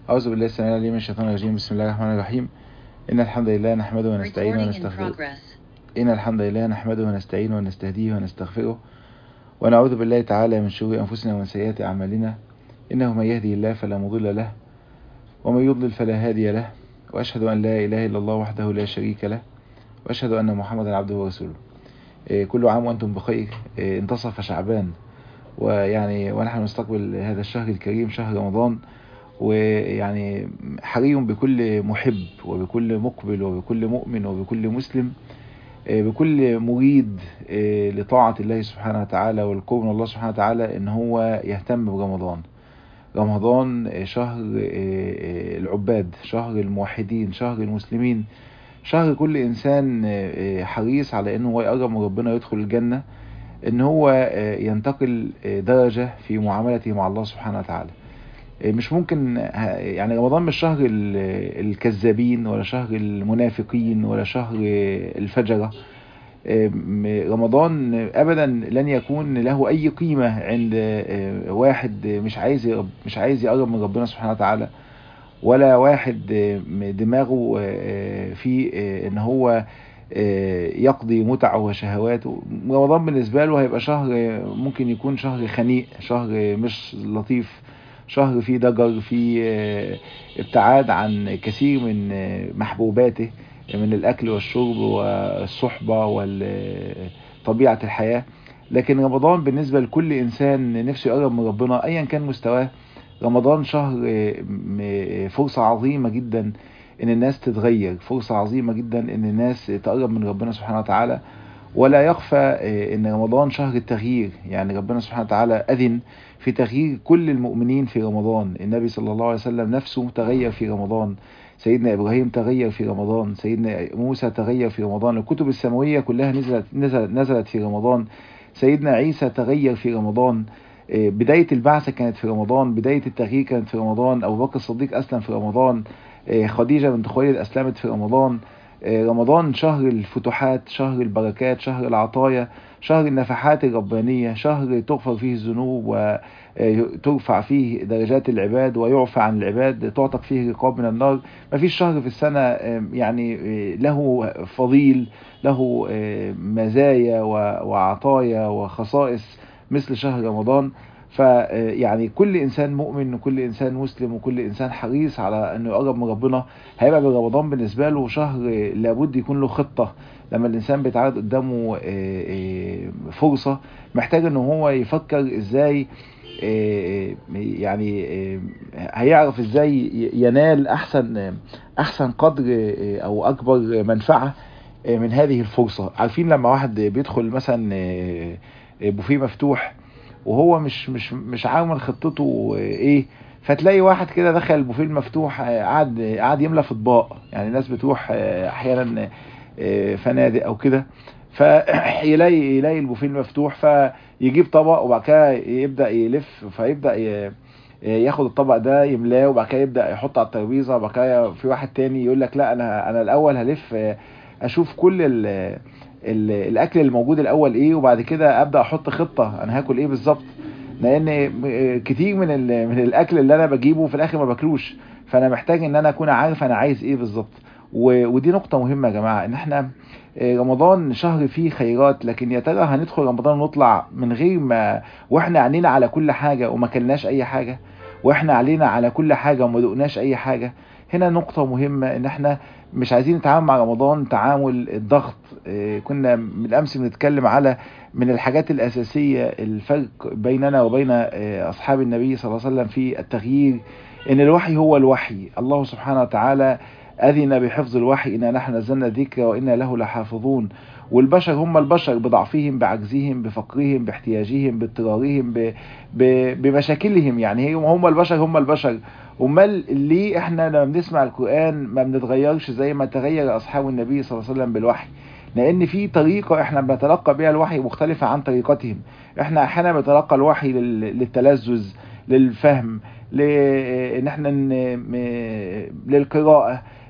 أعوذ بالله السميع العليم من الشيطان الرجيم بسم الله الرحمن الرحيم إن الحمد لله نحمده ونستعينه Recording in ونستغفره progress. إن الحمد لله نحمده ونستعينه ونستهديه ونستغفره ونعوذ بالله تعالى من شرور أنفسنا ومن سيئات أعمالنا إنه من يهدي الله فلا مضل له ومن يضلل فلا هادي له وأشهد أن لا إله إلا الله وحده لا شريك له وأشهد أن محمدا عبده ورسوله إيه، كل عام وأنتم بخير إيه، انتصف شعبان ويعني ونحن نستقبل هذا الشهر الكريم شهر رمضان ويعني حري بكل محب وبكل مقبل وبكل مؤمن وبكل مسلم آه، بكل مريد آه، لطاعة الله سبحانه وتعالى والقرب من الله سبحانه وتعالى ان هو يهتم برمضان رمضان آه، شهر آه، آه، العباد شهر الموحدين شهر المسلمين شهر كل انسان آه، آه، حريص على انه هو يقرب من ربنا يدخل الجنة ان هو آه، ينتقل آه، درجة في معاملته مع الله سبحانه وتعالى آه، مش ممكن ه- يعني رمضان مش شهر ال- الكذابين ولا شهر المنافقين ولا شهر آه، الفجرة آه، م- رمضان ابدا لن يكون له اي قيمة عند آه، واحد مش عايز يرب- مش عايز يقرب من ربنا سبحانه وتعالى ولا واحد آه، م- دماغه آه، في آه، ان هو آه، يقضي متعه وشهواته رمضان بالنسبة له هيبقى شهر آه، ممكن يكون شهر خنيق شهر آه، مش لطيف شهر فيه ضجر فيه آه، ابتعاد عن كثير من آه، محبوباته من الأكل والشرب والصحبة وطبيعة الحياة لكن رمضان بالنسبة لكل إنسان نفسه يقرب من ربنا أيا كان مستواه رمضان شهر آه، م- فرصة عظيمة جدا ان الناس تتغير فرصة عظيمة جدا ان الناس تقرب من ربنا سبحانه وتعالى ولا يخفى آه، ان رمضان شهر التغيير يعني ربنا سبحانه وتعالى اذن في تغيير كل المؤمنين في رمضان النبي صلى الله عليه وسلم نفسه تغير في رمضان سيدنا ابراهيم تغير في رمضان سيدنا موسى تغير في رمضان الكتب السماوية كلها نزلت نزلت, نزلت في رمضان سيدنا عيسى تغير في رمضان آه، بداية البعثة كانت في رمضان بداية التغيير كانت في رمضان أبو بكر الصديق أسلم في رمضان آه، خديجة بنت خويلد أسلمت في رمضان آه، رمضان شهر الفتوحات شهر البركات شهر العطايا شهر النفحات الربانية شهر تغفر فيه الذنوب وترفع فيه درجات العباد ويعفى عن العباد تعتق فيه رقاب من النار ما فيش شهر في السنة آه، يعني آه، له فضيل له آه، مزايا و- وعطايا وخصائص مثل شهر رمضان فيعني كل انسان مؤمن وكل انسان مسلم وكل انسان حريص على انه يقرب من ربنا هيبقى برمضان بالنسبه له شهر لابد يكون له خطه لما الانسان بيتعرض قدامه آه، آه، فرصه محتاج ان هو يفكر ازاي آه، يعني آه، هيعرف ازاي ينال احسن احسن قدر آه، او اكبر منفعه آه، من هذه الفرصه عارفين لما واحد بيدخل مثلا آه، آه، بوفيه مفتوح وهو مش مش مش عامل خطته ايه فتلاقي واحد كده دخل البوفيه المفتوح آه، قعد قعد يملى في اطباق يعني الناس بتروح آه، احيانا آه، فنادق او كده فيلاقي يلاقي البوفيه المفتوح فيجيب طبق وبعد كده يبدا يلف فيبدا ي- ياخد الطبق ده يملاه وبعد كده يبدا يحطه على الترابيزه وبعد كده في واحد تاني يقول لك لا انا انا الاول هلف آه، اشوف كل ال ال الاكل الموجود الاول ايه وبعد كده ابدا احط خطه انا هاكل ايه بالظبط لان م- كتير من ال- من الاكل اللي انا بجيبه في الاخر ما باكلوش فانا محتاج ان انا اكون عارف انا عايز ايه بالظبط و- ودي نقطة مهمة يا جماعة ان احنا آه، رمضان شهر فيه خيرات لكن يا ترى هندخل رمضان ونطلع من غير ما واحنا عينينا على كل حاجة وما كلناش اي حاجة واحنا علينا على كل حاجة وما دقناش اي حاجة هنا نقطة مهمة ان احنا مش عايزين نتعامل مع رمضان تعامل الضغط آه، كنا من الامس بنتكلم على من الحاجات الاساسية الفرق بيننا وبين آه، اصحاب النبي صلى الله عليه وسلم في التغيير ان الوحي هو الوحي الله سبحانه وتعالى أذن بحفظ الوحي إنا نحن نزلنا الذكر وإنا له لحافظون والبشر هم البشر بضعفهم بعجزهم بفقرهم باحتياجهم باضطرارهم ب... ب... بمشاكلهم يعني هم هم البشر هم البشر امال ليه احنا لما بنسمع القرآن ما بنتغيرش زي ما تغير أصحاب النبي صلى الله عليه وسلم بالوحي لأن في طريقة احنا بنتلقى بيها الوحي مختلفة عن طريقتهم احنا أحيانا بنتلقى الوحي لل... للتلذذ للفهم ل... ان احنا ن... م... للقراءة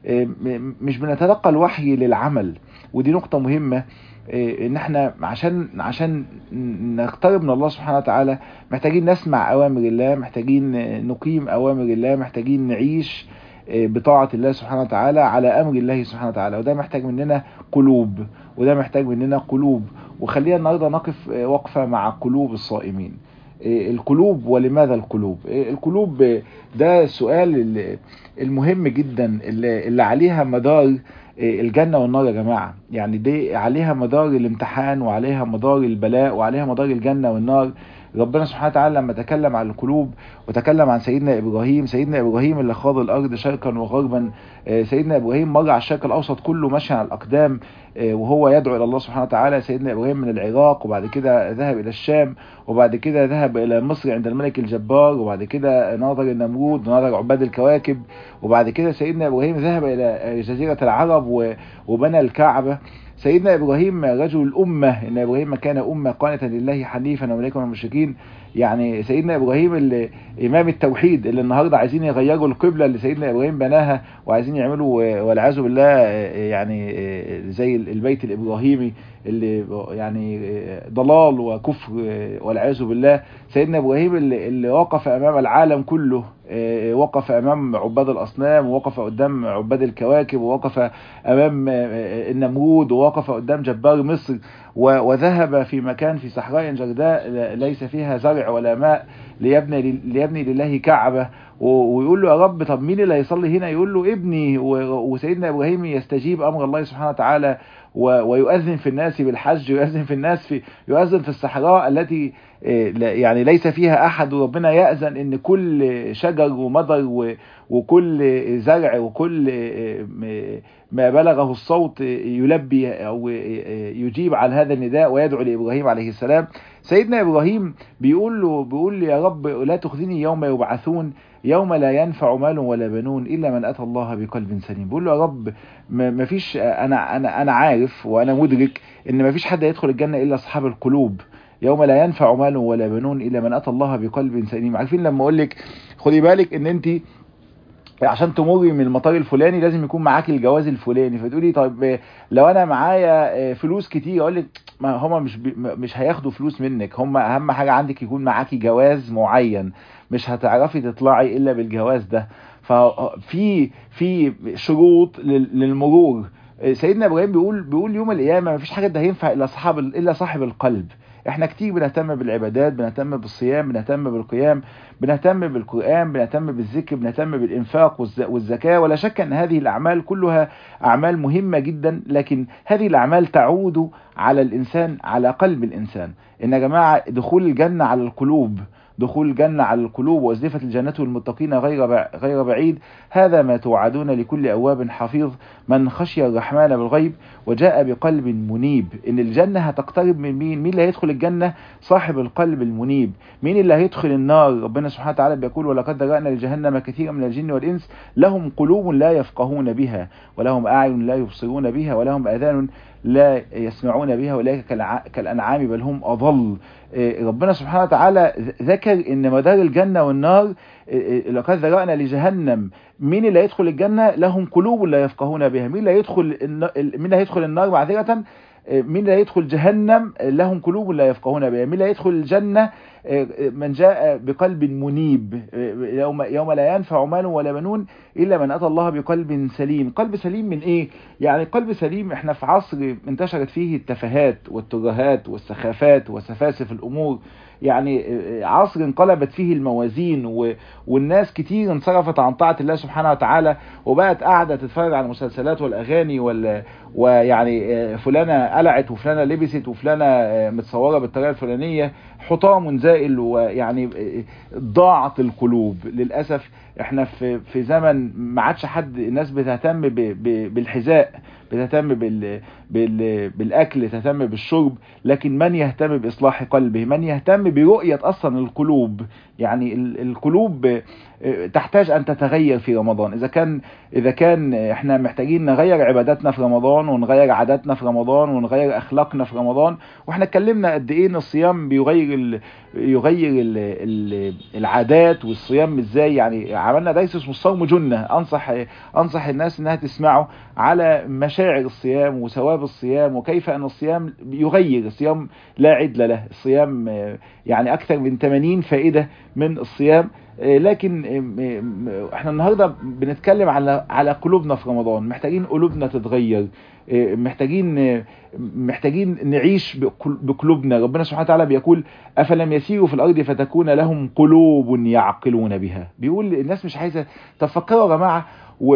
مش بنتلقى الوحي للعمل ودي نقطة مهمة ان احنا عشان عشان نقترب من الله سبحانه وتعالى محتاجين نسمع اوامر الله محتاجين نقيم اوامر الله محتاجين نعيش بطاعة الله سبحانه وتعالى على امر الله سبحانه وتعالى وده محتاج مننا قلوب وده محتاج مننا قلوب وخلينا النهارده نقف وقفة مع قلوب الصائمين القلوب ولماذا القلوب القلوب ده سؤال المهم جدا اللي عليها مدار الجنة والنار يا جماعة يعني دي عليها مدار الامتحان وعليها مدار البلاء وعليها مدار الجنة والنار ربنا سبحانه وتعالى لما تكلم عن القلوب وتكلم عن سيدنا ابراهيم سيدنا ابراهيم اللي خاض الارض شرقا وغربا سيدنا ابراهيم مر على الشرق الاوسط كله ماشي على الاقدام وهو يدعو الى الله سبحانه وتعالى سيدنا ابراهيم من العراق وبعد كده ذهب الى الشام وبعد كده ذهب الى مصر عند الملك الجبار وبعد كده ناظر النمرود وناظر عباد الكواكب وبعد كده سيدنا ابراهيم ذهب الى جزيرة العرب وبنى الكعبة سيدنا ابراهيم رجل الامه ان ابراهيم كان امه قانتا لله حنيفا ولم يكن من المشركين يعني سيدنا ابراهيم اللي امام التوحيد اللي النهارده عايزين يغيروا القبله اللي سيدنا ابراهيم بناها وعايزين يعملوا والعياذ بالله يعني زي البيت الابراهيمي اللي يعني ضلال وكفر والعياذ بالله سيدنا ابراهيم اللي, اللي وقف امام العالم كله وقف امام عباد الاصنام ووقف قدام عباد الكواكب ووقف امام النمرود ووقف قدام جبار مصر وذهب في مكان في صحراء جرداء ليس فيها زرع ولا ماء ليبني ليبني لله كعبه ويقول له يا رب طب مين اللي هيصلي هنا يقول له ابني وسيدنا ابراهيم يستجيب امر الله سبحانه وتعالى ويؤذن في الناس بالحج ويؤذن في الناس في يؤذن في الصحراء التي يعني ليس فيها احد وربنا يأذن ان كل شجر ومضر وكل زرع وكل ما بلغه الصوت يلبي او يجيب على هذا النداء ويدعو لابراهيم عليه السلام سيدنا ابراهيم بيقول له بيقول يا رب لا تخزني يوم يبعثون يوم لا ينفع مال ولا بنون الا من اتى الله بقلب سليم بيقول له يا رب ما فيش انا انا انا عارف وانا مدرك ان ما فيش حد يدخل الجنه الا اصحاب القلوب يوم لا ينفع مال ولا بنون الا من اتى الله بقلب سليم عارفين لما اقول لك خدي بالك ان انت عشان تمري من المطار الفلاني لازم يكون معاكي الجواز الفلاني فتقولي طيب لو انا معايا فلوس كتير اقول لك ما هم مش مش هياخدوا فلوس منك هم اهم حاجه عندك يكون معاكي جواز معين مش هتعرفي تطلعي الا بالجواز ده ففي في شروط للمرور سيدنا ابراهيم بيقول بيقول يوم القيامه ما فيش حاجه ده هينفع الا صاحب الا صاحب القلب احنا كتير بنهتم بالعبادات بنهتم بالصيام بنهتم بالقيام بنهتم بالقرآن بنهتم بالذكر بنهتم بالإنفاق والزكاة ولا شك أن هذه الأعمال كلها أعمال مهمة جدا لكن هذه الأعمال تعود على الإنسان على قلب الإنسان إن يا جماعة دخول الجنة على القلوب دخول الجنة على القلوب وازلفت الجنة والمتقين غير غير بعيد هذا ما توعدون لكل أواب حفيظ من خشي الرحمن بالغيب وجاء بقلب منيب إن الجنة هتقترب من مين مين اللي هيدخل الجنة صاحب القلب المنيب مين اللي هيدخل النار ربنا سبحانه وتعالى بيقول ولقد ذرأنا لجهنم كثيرا من الجن والإنس لهم قلوب لا يفقهون بها ولهم أعين لا يبصرون بها ولهم آذان لا يسمعون بها أولئك كالأنعام بل هم أضل ربنا سبحانه وتعالى ذكر ان مدار الجنة والنار لقد ذرأنا لجهنم مين اللي هيدخل الجنة لهم قلوب لا يفقهون بها مين اللي هيدخل مين اللي هيدخل النار معذرة مين اللي هيدخل جهنم لهم قلوب لا يفقهون بها مين اللي هيدخل الجنة من جاء بقلب منيب يوم, يوم لا ينفع مال ولا بنون إلا من أتى الله بقلب سليم قلب سليم من إيه؟ يعني قلب سليم إحنا في عصر انتشرت فيه التفاهات والترهات والسخافات وسفاسف الأمور يعني عصر انقلبت فيه الموازين و... والناس كتير انصرفت عن طاعة الله سبحانه وتعالى وبقت قاعدة تتفرج على المسلسلات والأغاني وال... ويعني فلانة قلعت وفلانة لبست وفلانة متصورة بالطريقة الفلانية حطام زائل ويعني ضاعت القلوب للأسف احنا في في زمن ما عادش حد الناس بتهتم ب... ب... بالحذاء بتهتم بال... بال... بالاكل تهتم بالشرب لكن من يهتم باصلاح قلبه من يهتم برؤيه اصلا القلوب يعني القلوب تحتاج ان تتغير في رمضان اذا كان اذا كان احنا محتاجين نغير عباداتنا في رمضان ونغير عاداتنا في رمضان ونغير اخلاقنا في رمضان واحنا اتكلمنا قد ايه ان الصيام بيغير ال... يغير ال ال العادات والصيام ازاي يعني عملنا درس اسمه الصوم جنة انصح انصح الناس انها تسمعه على مشاعر الصيام وثواب الصيام وكيف ان الصيام يغير الصيام لا عدل له الصيام يعني اكثر من 80 فائدة من الصيام لكن احنا النهاردة بنتكلم على على قلوبنا في رمضان محتاجين قلوبنا تتغير محتاجين محتاجين نعيش بقلوبنا ربنا سبحانه وتعالى بيقول افلم يسيروا في الارض فتكون لهم قلوب يعقلون بها بيقول الناس مش عايزه تفكروا يا جماعه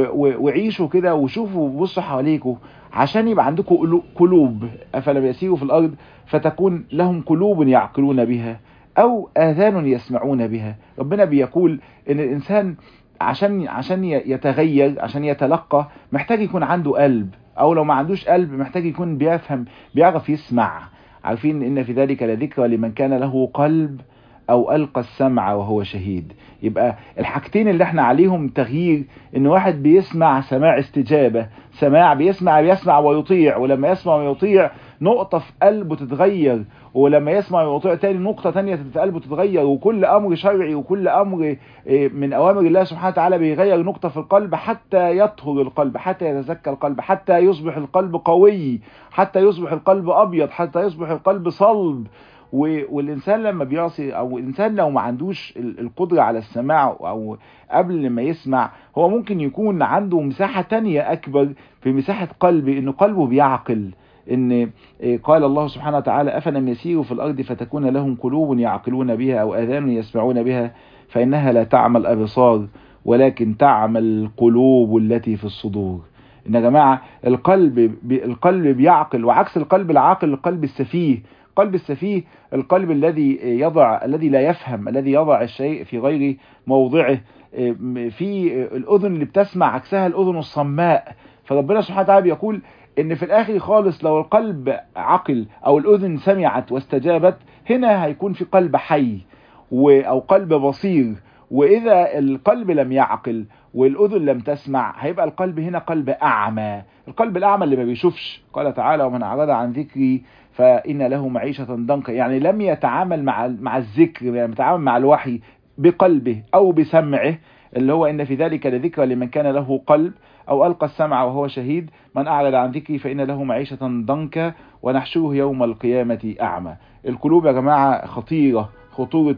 وعيشوا كده وشوفوا بصوا حواليكم عشان يبقى عندكم قلوب افلم يسيروا في الارض فتكون لهم قلوب يعقلون بها او اذان يسمعون بها ربنا بيقول ان الانسان عشان عشان يتغير عشان يتلقى محتاج يكون عنده قلب او لو ما عندوش قلب محتاج يكون بيفهم بيعرف يسمع عارفين ان في ذلك لذكرى لمن كان له قلب او القى السمع وهو شهيد يبقى الحاجتين اللي احنا عليهم تغيير ان واحد بيسمع سماع استجابة سماع بيسمع بيسمع ويطيع ولما يسمع ويطيع نقطة في قلبه تتغير ولما يسمع ويطيع تاني نقطة تانية في قلبه تتغير وكل امر شرعي وكل امر من اوامر الله سبحانه وتعالى بيغير نقطة في القلب حتى يطهر القلب حتى يتزكى القلب حتى يصبح القلب قوي حتى يصبح القلب ابيض حتى يصبح القلب صلب والإنسان لما بيعصي أو الإنسان لو ما عندوش القدرة على السماع أو قبل ما يسمع هو ممكن يكون عنده مساحة تانية أكبر في مساحة قلبه إنه قلبه بيعقل إن قال الله سبحانه وتعالى أفلم يسيروا في الأرض فتكون لهم قلوب يعقلون بها أو آذان يسمعون بها فإنها لا تعمى الأبصار ولكن تعمى القلوب التي في الصدور إن يا جماعة القلب القلب بيعقل وعكس القلب العاقل القلب السفيه القلب السفيه القلب الذي يضع الذي لا يفهم الذي يضع الشيء في غير موضعه في الأذن اللي بتسمع عكسها الأذن الصماء فربنا سبحانه وتعالى بيقول ان في الاخر خالص لو القلب عقل او الاذن سمعت واستجابت هنا هيكون في قلب حي او قلب بصير واذا القلب لم يعقل والاذن لم تسمع هيبقى القلب هنا قلب اعمى القلب الاعمى اللي ما بيشوفش قال تعالى ومن اعرض عن ذكري فإن له معيشة ضنكا يعني لم يتعامل مع مع الذكر يعني يتعامل مع الوحي بقلبه أو بسمعه اللي هو إن في ذلك لذكرى لمن كان له قلب أو ألقى السمع وهو شهيد من أعرض عن ذكري فإن له معيشة ضنكا ونحشره يوم القيامة أعمى القلوب يا جماعة خطيرة خطورة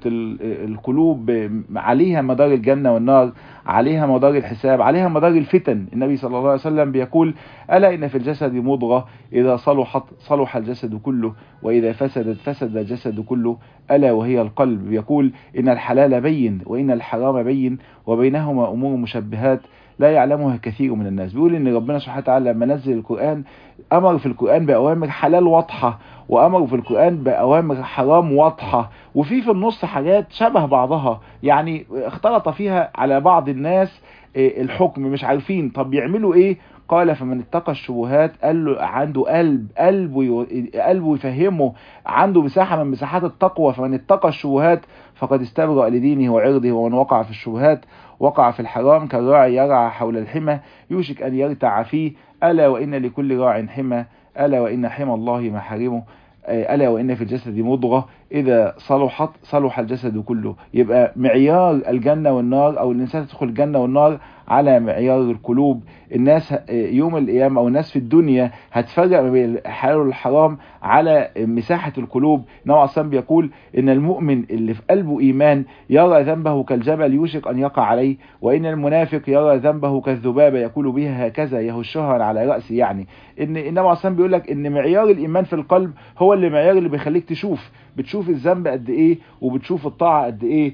القلوب عليها مدار الجنة والنار عليها مدار الحساب عليها مدار الفتن النبي صلى الله عليه وسلم بيقول ألا إن في الجسد مضغة إذا صلحت صلح الجسد كله وإذا فسدت فسد الجسد كله ألا وهي القلب يقول إن الحلال بين وإن الحرام بين وبينهما أمور مشبهات لا يعلمها كثير من الناس بيقول ان ربنا سبحانه وتعالى لما نزل القرآن امر في القرآن بأوامر حلال واضحة وامر في القرآن بأوامر حرام واضحة وفي في النص حاجات شبه بعضها يعني اختلط فيها على بعض الناس الحكم مش عارفين طب يعملوا ايه قال فمن اتقى الشبهات قال له عنده قلب قلبه قلبه يفهمه عنده مساحة من مساحات التقوى فمن اتقى الشبهات فقد استبرأ لدينه وعرضه ومن وقع في الشبهات وقع في الحرام كالراعي يرعى حول الحمى يوشك أن يرتع فيه ألا وإن لكل راع حمى ألا وإن حمى الله محارمه ألا وإن في الجسد مضغة إذا صلحت صلح الجسد كله يبقى معيار الجنة والنار أو الإنسان تدخل الجنة والنار على معيار القلوب الناس يوم القيامة أو الناس في الدنيا هتفرق بين الحلال والحرام على مساحة القلوب نوع السلام بيقول إن المؤمن اللي في قلبه إيمان يرى ذنبه كالجبل يوشك أن يقع عليه وإن المنافق يرى ذنبه كالذبابة يقول بها هكذا يهشها على رأسه يعني إن النبي عليه السلام بيقول لك إن معيار الإيمان في القلب هو اللي معيار اللي بيخليك تشوف بتشوف الذنب قد إيه وبتشوف الطاعة قد إيه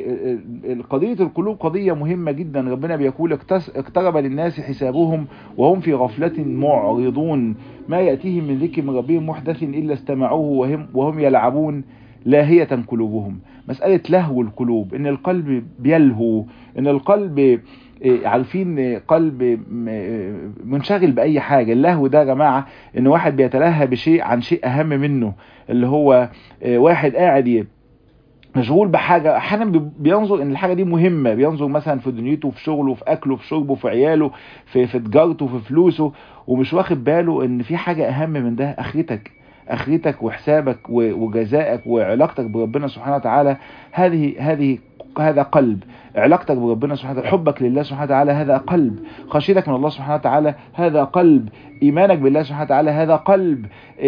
قضية القلوب قضية مهمة جدا ربنا بيقول اقترب للناس حسابهم وهم في غفلة معرضون ما يأتيهم من ذكر من ربهم محدث إلا استمعوه وهم, وهم يلعبون لاهية قلوبهم مسألة لهو القلوب ان القلب بيلهو ان القلب عارفين قلب منشغل بأي حاجة اللهو ده يا جماعة ان واحد بيتلهى بشيء عن شيء اهم منه اللي هو واحد قاعد مشغول بحاجة احيانا بينظر ان الحاجة دي مهمة بينظر مثلا في دنيته في شغله في اكله في شربه في عياله في, في تجارته في فلوسه ومش واخد باله ان في حاجة اهم من ده اخرتك اخرتك وحسابك وجزائك وعلاقتك بربنا سبحانه وتعالى هذه هذه هذا قلب علاقتك بربنا سبحانه وتعالى حبك لله سبحانه وتعالى هذا قلب خشيتك من الله سبحانه وتعالى هذا قلب ايمانك بالله سبحانه وتعالى هذا قلب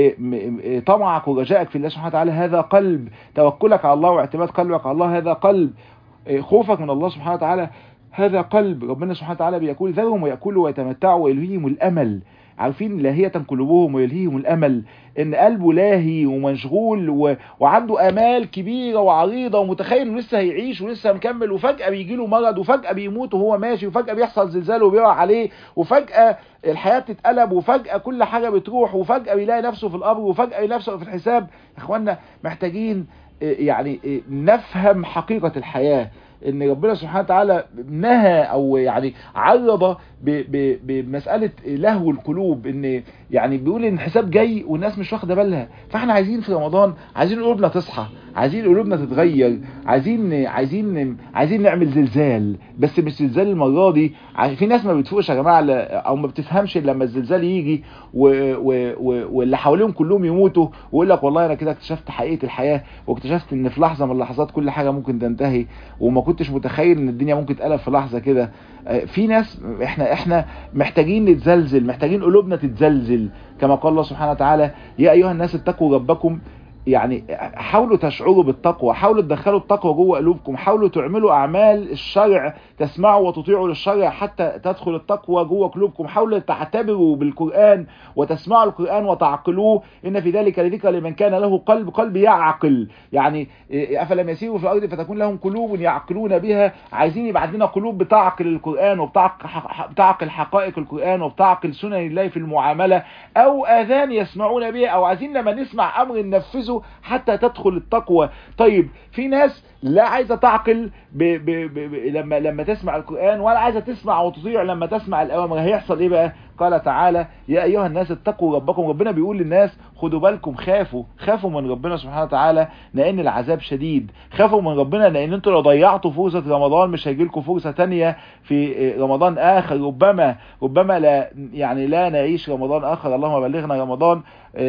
طمعك ورجائك في الله سبحانه وتعالى هذا قلب توكلك على الله واعتماد قلبك على الله هذا قلب خوفك من الله سبحانه وتعالى هذا قلب ربنا سبحانه وتعالى بيقول ذرهم ويأكلوا ويتمتعوا ويلهيهم الأمل عارفين لاهية قلوبهم ويلهيهم الأمل ان قلبه لاهي ومشغول و... وعنده امال كبيرة وعريضة ومتخيل انه لسه هيعيش ولسه مكمل وفجأة بيجي له مرض وفجأة بيموت وهو ماشي وفجأة بيحصل زلزال وبيقع عليه وفجأة الحياة بتتقلب وفجأة كل حاجة بتروح وفجأة بيلاقي نفسه في القبر وفجأة يلاقي نفسه في الحساب يا اخوانا محتاجين يعني نفهم حقيقة الحياة ان ربنا سبحانه وتعالى نهى او يعني عرض بمسألة لهو القلوب ان يعني بيقول ان الحساب جاي والناس مش واخده بالها فاحنا عايزين في رمضان عايزين قلوبنا تصحى عايزين قلوبنا تتغير عايزين عايزين عايزين نعمل زلزال بس مش زلزال المره دي في ناس ما بتفوقش يا جماعه او ما بتفهمش لما الزلزال يجي واللي حواليهم كلهم يموتوا ويقول لك والله انا كده اكتشفت حقيقه الحياه واكتشفت ان في لحظه من اللحظات كل حاجه ممكن تنتهي وما كنتش متخيل ان الدنيا ممكن تقلب في لحظه كده في ناس احنا احنا محتاجين نتزلزل محتاجين قلوبنا تتزلزل كما قال الله سبحانه وتعالى يا ايها الناس اتقوا ربكم يعني حاولوا تشعروا بالتقوى حاولوا تدخلوا التقوى جوه قلوبكم حاولوا تعملوا اعمال الشرع تسمعوا وتطيعوا للشرع حتى تدخل التقوى جوه قلوبكم حاولوا تعتبروا بالقران وتسمعوا القران وتعقلوه ان في ذلك لذكر لمن كان له قلب قلب يعقل يعني افلم يسيروا في الارض فتكون لهم قلوب يعقلون بها عايزين يبقى عندنا قلوب بتعقل القران وبتعقل حقائق القران وبتعقل سنن الله في المعامله او اذان يسمعون بها او عايزين لما نسمع امر ننفذه حتى تدخل التقوى طيب في ناس لا عايزه تعقل ب ب ب ب لما لما تسمع القران ولا عايزه تسمع وتطيع لما تسمع الاوامر هيحصل ايه بقى قال تعالى يا ايها الناس اتقوا ربكم ربنا بيقول للناس خدوا بالكم خافوا خافوا من ربنا سبحانه وتعالى لان العذاب شديد خافوا من ربنا لان انتوا لو ضيعتوا فرصه رمضان مش هيجي لكم فرصه ثانيه في رمضان اخر ربما ربما لا يعني لا نعيش رمضان اخر اللهم بلغنا رمضان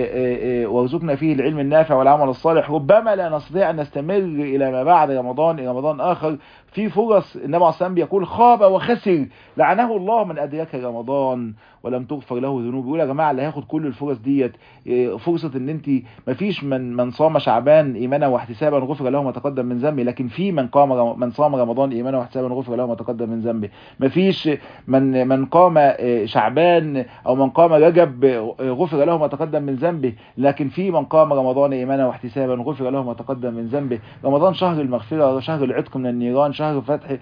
وارزقنا فيه العلم النافع والعمل الصالح ربما لا نستطيع ان نستمر الى ما بعد رمضان الى رمضان اخر في فرص النبي عليه الصلاه بيقول خاب وخسر لعنه الله من ادرك رمضان ولم تغفر له ذنوب يقول يا جماعه اللي هياخد كل الفرص ديت فرصه ان انت مفيش من من صام شعبان ايمانا واحتسابا غفر له ما تقدم من ذنبه لكن في من قام من صام رمضان ايمانا واحتسابا غفر له ما تقدم من ذنبه مفيش من من قام شعبان او من قام رجب غفر له ما تقدم من ذنبه لكن في من قام رمضان ايمانا واحتسابا غفر له ما تقدم من ذنبه رمضان شهر المغفره شهر العتق من النيران شهر فتح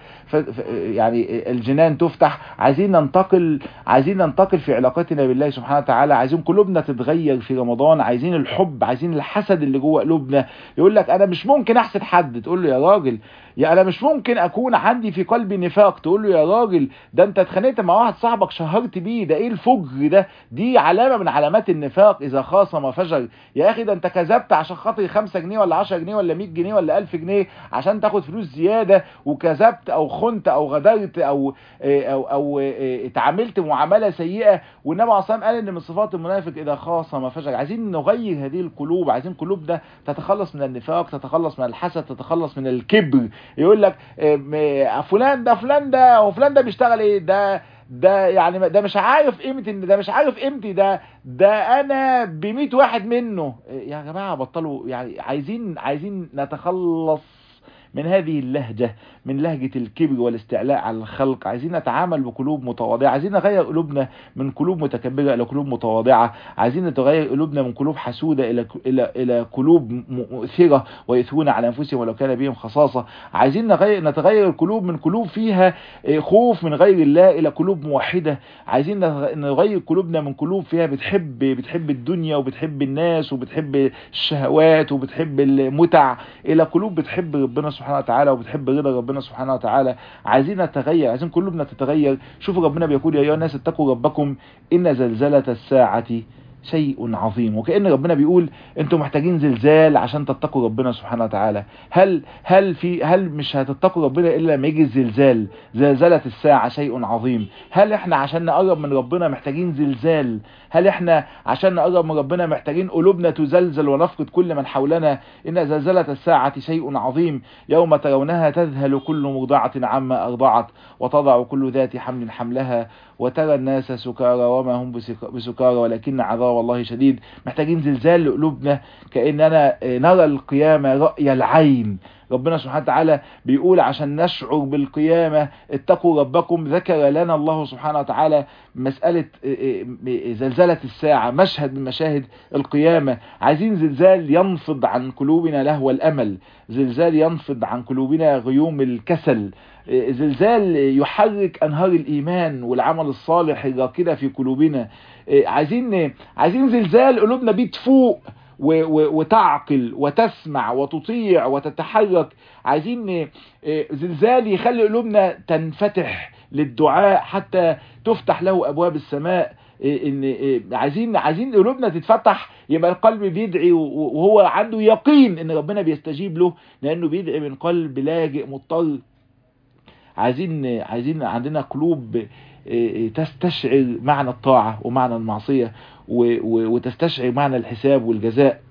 يعني الجنان تفتح عايزين ننتقل عايزين ننتقل في علاقتنا بالله سبحانه وتعالى عايزين قلوبنا تتغير في رمضان عايزين الحب عايزين الحسد اللي جوه قلوبنا يقول لك انا مش ممكن احسد حد تقول له يا راجل يا انا مش ممكن اكون عندي في قلبي نفاق تقول له يا راجل ده انت اتخانقت مع واحد صاحبك شهرت بيه ده ايه الفجر ده دي علامه من علامات النفاق اذا خاصم فجر يا اخي ده انت كذبت عشان خاطر 5 جنيه ولا 10 جنيه ولا 100 جنيه ولا 1000 جنيه عشان تاخد فلوس زياده وكذبت او خنت او غدرت او او او اتعاملت معامله سيئه والنبي عليه الصلاه قال ان من صفات المنافق اذا خاصم فجر عايزين نغير هذه القلوب عايزين قلوبنا تتخلص من النفاق تتخلص من الحسد تتخلص من الكبر يقول لك فلان ده فلان ده وفلان ده بيشتغل ايه ده ده يعني ده مش عارف قيمتي ده مش عارف قيمتي ده ده انا ب واحد منه يا جماعه بطلوا يعني عايزين عايزين نتخلص من هذه اللهجة من لهجة الكبر والاستعلاء على الخلق عايزين نتعامل بقلوب متواضعة عايزين نغير قلوبنا من قلوب متكبرة إلى قلوب متواضعة عايزين نتغير قلوبنا من قلوب حسودة إلى إلى إلى قلوب مؤثرة ويثرون على أنفسهم ولو كان بهم خصاصة عايزين نغير نتغير القلوب من قلوب فيها خوف من غير الله إلى قلوب موحدة عايزين نغير قلوبنا من قلوب فيها بتحب بتحب الدنيا وبتحب الناس وبتحب الشهوات وبتحب المتع إلى قلوب بتحب ربنا سبحانه وتعالى وبتحب رضا ربنا سبحانه وتعالى عايزين نتغير عايزين قلوبنا تتغير شوفوا ربنا بيقول يا ايها الناس اتقوا ربكم ان زلزلة الساعة شيء عظيم وكأن ربنا بيقول انتوا محتاجين زلزال عشان تتقوا ربنا سبحانه وتعالى هل هل في هل مش هتتقوا ربنا الا لما يجي الزلزال زلزلة الساعة شيء عظيم هل احنا عشان نقرب من ربنا محتاجين زلزال هل احنا عشان نقرب من ربنا محتاجين قلوبنا تزلزل ونفقد كل من حولنا ان زلزلة الساعة شيء عظيم يوم ترونها تذهل كل مرضعة عما ارضعت وتضع كل ذات حمل حملها وترى الناس سكارى وما هم بسكارى ولكن عذاب الله شديد محتاجين زلزال لقلوبنا كأننا نرى القيامة رأي العين ربنا سبحانه وتعالى بيقول عشان نشعر بالقيامة اتقوا ربكم ذكر لنا الله سبحانه وتعالى مسألة زلزلة الساعة مشهد من مشاهد القيامة عايزين زلزال ينفض عن قلوبنا لهو الأمل زلزال ينفض عن قلوبنا غيوم الكسل زلزال يحرك أنهار الإيمان والعمل الصالح الراكدة في قلوبنا عايزين عايزين زلزال قلوبنا بيه تفوق وتعقل وتسمع وتطيع وتتحرك عايزين زلزال يخلي قلوبنا تنفتح للدعاء حتى تفتح له ابواب السماء ان عايزين عايزين قلوبنا تتفتح يبقى القلب بيدعي وهو عنده يقين ان ربنا بيستجيب له لانه بيدعي من قلب لاجئ مضطر عايزين عايزين عندنا قلوب تستشعر معنى الطاعة ومعنى المعصية وتستشعر معنى الحساب والجزاء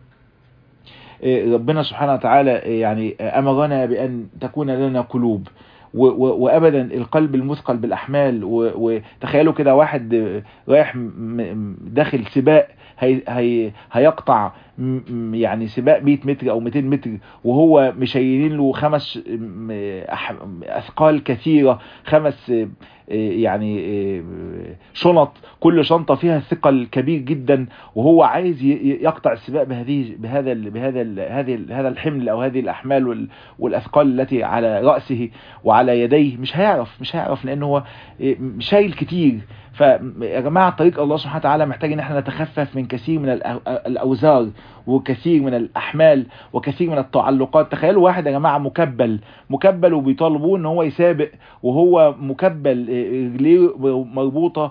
ربنا سبحانه وتعالى يعني أمرنا بأن تكون لنا قلوب وابدا القلب المثقل بالاحمال وتخيلوا كده واحد رايح داخل سباق هي هي هيقطع يعني سباق 100 متر او 200 متر وهو مشيلين له خمس اثقال كثيره خمس يعني شنط كل شنطه فيها ثقل كبير جدا وهو عايز يقطع السباق بهذه بهذا ال بهذا ال هذه هذا الحمل او هذه الاحمال والاثقال التي على راسه وعلى يديه مش هيعرف مش هيعرف لان هو شايل كتير فيا جماعه طريق الله سبحانه وتعالى محتاج ان احنا نتخفف من كثير من الاوزار وكثير من الاحمال وكثير من التعلقات تخيلوا واحد يا جماعه مكبل مكبل وبيطالبوه ان هو يسابق وهو مكبل رجليه مربوطه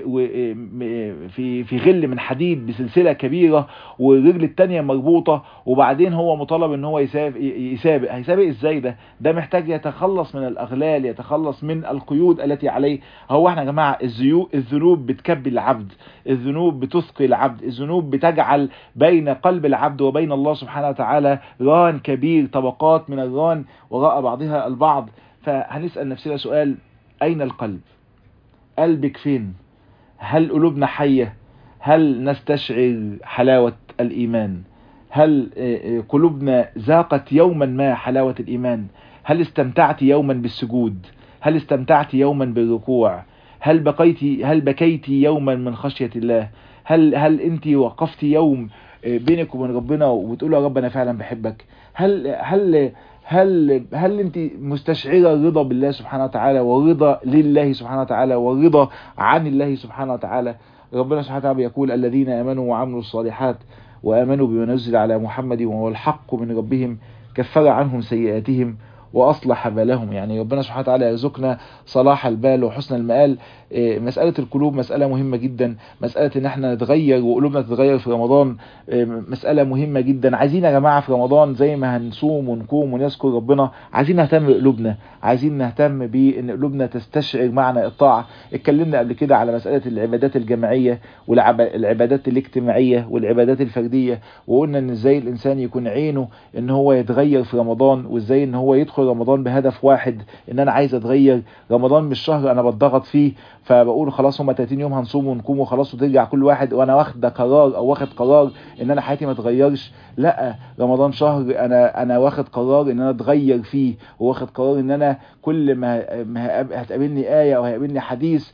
وفي في غل من حديد بسلسله كبيره والرجل الثانيه مربوطه وبعدين هو مطالب ان هو يسابق يسابق هيسابق ازاي ده ده محتاج يتخلص من الاغلال يتخلص من القيود التي عليه هو احنا يا جماعه الذنوب بتكبل العبد الذنوب بتثقل العبد الذنوب بتجعل بين قلب العبد وبين الله سبحانه وتعالى ران كبير طبقات من الران وراء بعضها البعض فهنسأل نفسنا سؤال أين القلب قلبك فين هل قلوبنا حية هل نستشعر حلاوة الإيمان هل قلوبنا ذاقت يوما ما حلاوة الإيمان هل استمتعت يوما بالسجود هل استمتعت يوما بالركوع هل بقيت هل بكيت يوما من خشية الله هل هل انت وقفت يوم بينك وبين ربنا وبتقول يا رب انا فعلا بحبك هل هل هل هل انت مستشعره الرضا بالله سبحانه وتعالى والرضا لله سبحانه وتعالى والرضا عن الله سبحانه وتعالى ربنا سبحانه وتعالى يقول الذين امنوا وعملوا الصالحات وامنوا بما نزل على محمد وهو الحق من ربهم كفر عنهم سيئاتهم واصلح بالهم يعني ربنا سبحانه وتعالى يرزقنا صلاح البال وحسن المآل مسألة القلوب مسألة مهمة جدا مسألة ان احنا نتغير وقلوبنا تتغير في رمضان مسألة مهمة جدا عايزين يا جماعة في رمضان زي ما هنصوم ونقوم ونذكر ربنا عايزين نهتم بقلوبنا عايزين نهتم بان قلوبنا تستشعر معنى الطاعة اتكلمنا قبل كده على مسألة العبادات الجماعية والعبادات الاجتماعية والعبادات الفردية وقلنا ان ازاي الانسان يكون عينه ان هو يتغير في رمضان وازاي ان هو يدخل رمضان بهدف واحد ان انا عايز اتغير رمضان مش شهر انا بتضغط فيه فبقول خلاص هم 30 يوم هنصوم ونقوم وخلاص وترجع كل واحد وانا واخد قرار او واخد قرار ان انا حياتي ما تغيرش لا رمضان شهر انا انا واخد قرار ان انا اتغير فيه واخد قرار ان انا كل ما, ما هتقابلني آية او هيقابلني حديث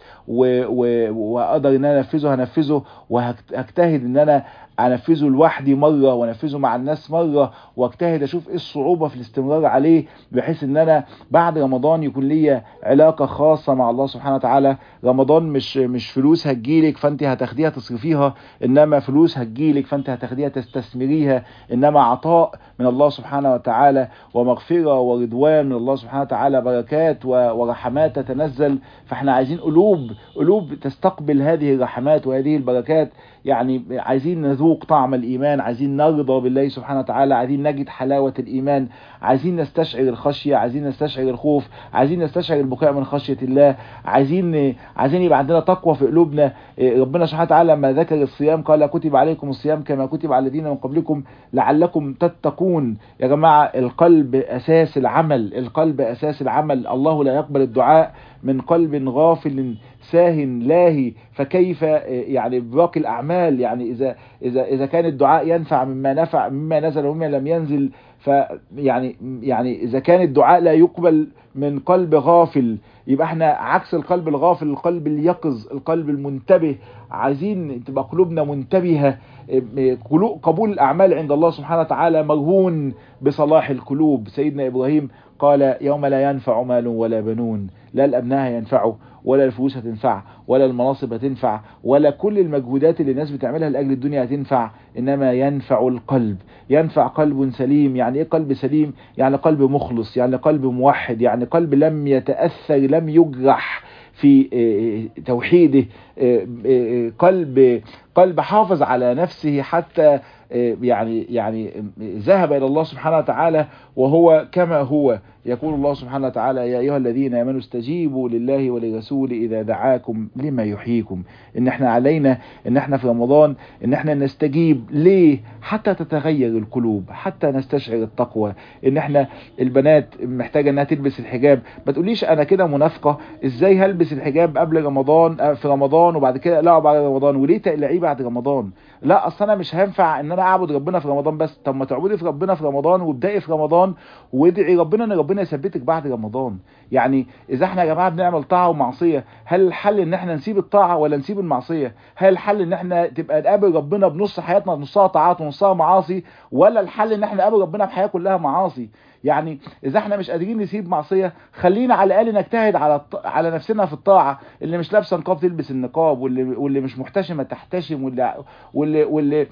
واقدر ان انا انفذه هنفذه وهجتهد ان انا انفذه لوحدي مره وانفذه مع الناس مره واجتهد اشوف ايه الصعوبه في الاستمرار عليه بحيث ان انا بعد رمضان يكون ليا علاقه خاصه مع الله سبحانه وتعالى رمضان مش مش فلوس هتجيلك فانت هتاخديها تصرفيها انما فلوس هتجيلك فانت هتاخديها تستثمريها انما عطاء من الله سبحانه وتعالى ومغفره ورضوان من الله سبحانه وتعالى بركات ورحمات تتنزل فاحنا عايزين قلوب قلوب تستقبل هذه الرحمات وهذه البركات يعني عايزين نذوق طعم الايمان عايزين نرضى بالله سبحانه وتعالى عايزين نجد حلاوه الايمان عايزين نستشعر الخشيه عايزين نستشعر الخوف عايزين نستشعر البكاء من خشيه الله عايزين عايزين يبقى عندنا تقوى في قلوبنا ربنا سبحانه وتعالى لما ذكر الصيام قال كتب عليكم الصيام كما كتب على الذين من قبلكم لعلكم تتقون يا جماعه القلب اساس العمل القلب اساس العمل الله لا يقبل الدعاء من قلب غافل ساه لاهي فكيف يعني باقي الاعمال يعني اذا اذا اذا كان الدعاء ينفع مما نفع مما نزل ومما لم ينزل فيعني يعني اذا كان الدعاء لا يقبل من قلب غافل يبقى احنا عكس القلب الغافل القلب اليقظ القلب المنتبه عايزين تبقى قلوبنا منتبهه قبول الاعمال عند الله سبحانه وتعالى مرهون بصلاح القلوب سيدنا ابراهيم قال يوم لا ينفع مال ولا بنون لا الابناء ينفعه ولا الفلوس هتنفع ولا المناصب هتنفع ولا كل المجهودات اللي الناس بتعملها لاجل الدنيا هتنفع انما ينفع القلب ينفع قلب سليم يعني ايه قلب سليم يعني قلب مخلص يعني قلب موحد يعني قلب لم يتاثر لم يجرح في توحيده قلب قلب حافظ على نفسه حتى يعني يعني ذهب الى الله سبحانه وتعالى وهو كما هو يقول الله سبحانه وتعالى يا ايها الذين امنوا استجيبوا لله ولرسوله اذا دعاكم لما يحييكم ان احنا علينا ان احنا في رمضان ان احنا نستجيب ليه حتى تتغير القلوب حتى نستشعر التقوى ان احنا البنات محتاجه انها تلبس الحجاب ما تقوليش انا كده منافقه ازاي هلبس الحجاب قبل رمضان في رمضان وبعد كده لا بعد رمضان وليه تقلعيه بعد رمضان لا اصل انا مش هينفع ان انا اعبد ربنا في رمضان بس طب ما تعبدي في ربنا في رمضان وابدأي في رمضان وادعي ربنا ان ربنا يثبتك بعد رمضان يعني اذا احنا يا جماعه بنعمل طاعه ومعصيه هل الحل ان احنا نسيب الطاعه ولا نسيب المعصيه هل الحل ان احنا تبقى نقابل ربنا بنص حياتنا نصها طاعات ونصها معاصي ولا الحل ان احنا نقابل ربنا بحياه كلها معاصي يعني اذا احنا مش قادرين نسيب معصيه خلينا على الاقل نجتهد على الط... على نفسنا في الطاعه اللي مش لابسه نقاب تلبس النقاب واللي واللي مش محتشمه تحتشم واللي واللي واللي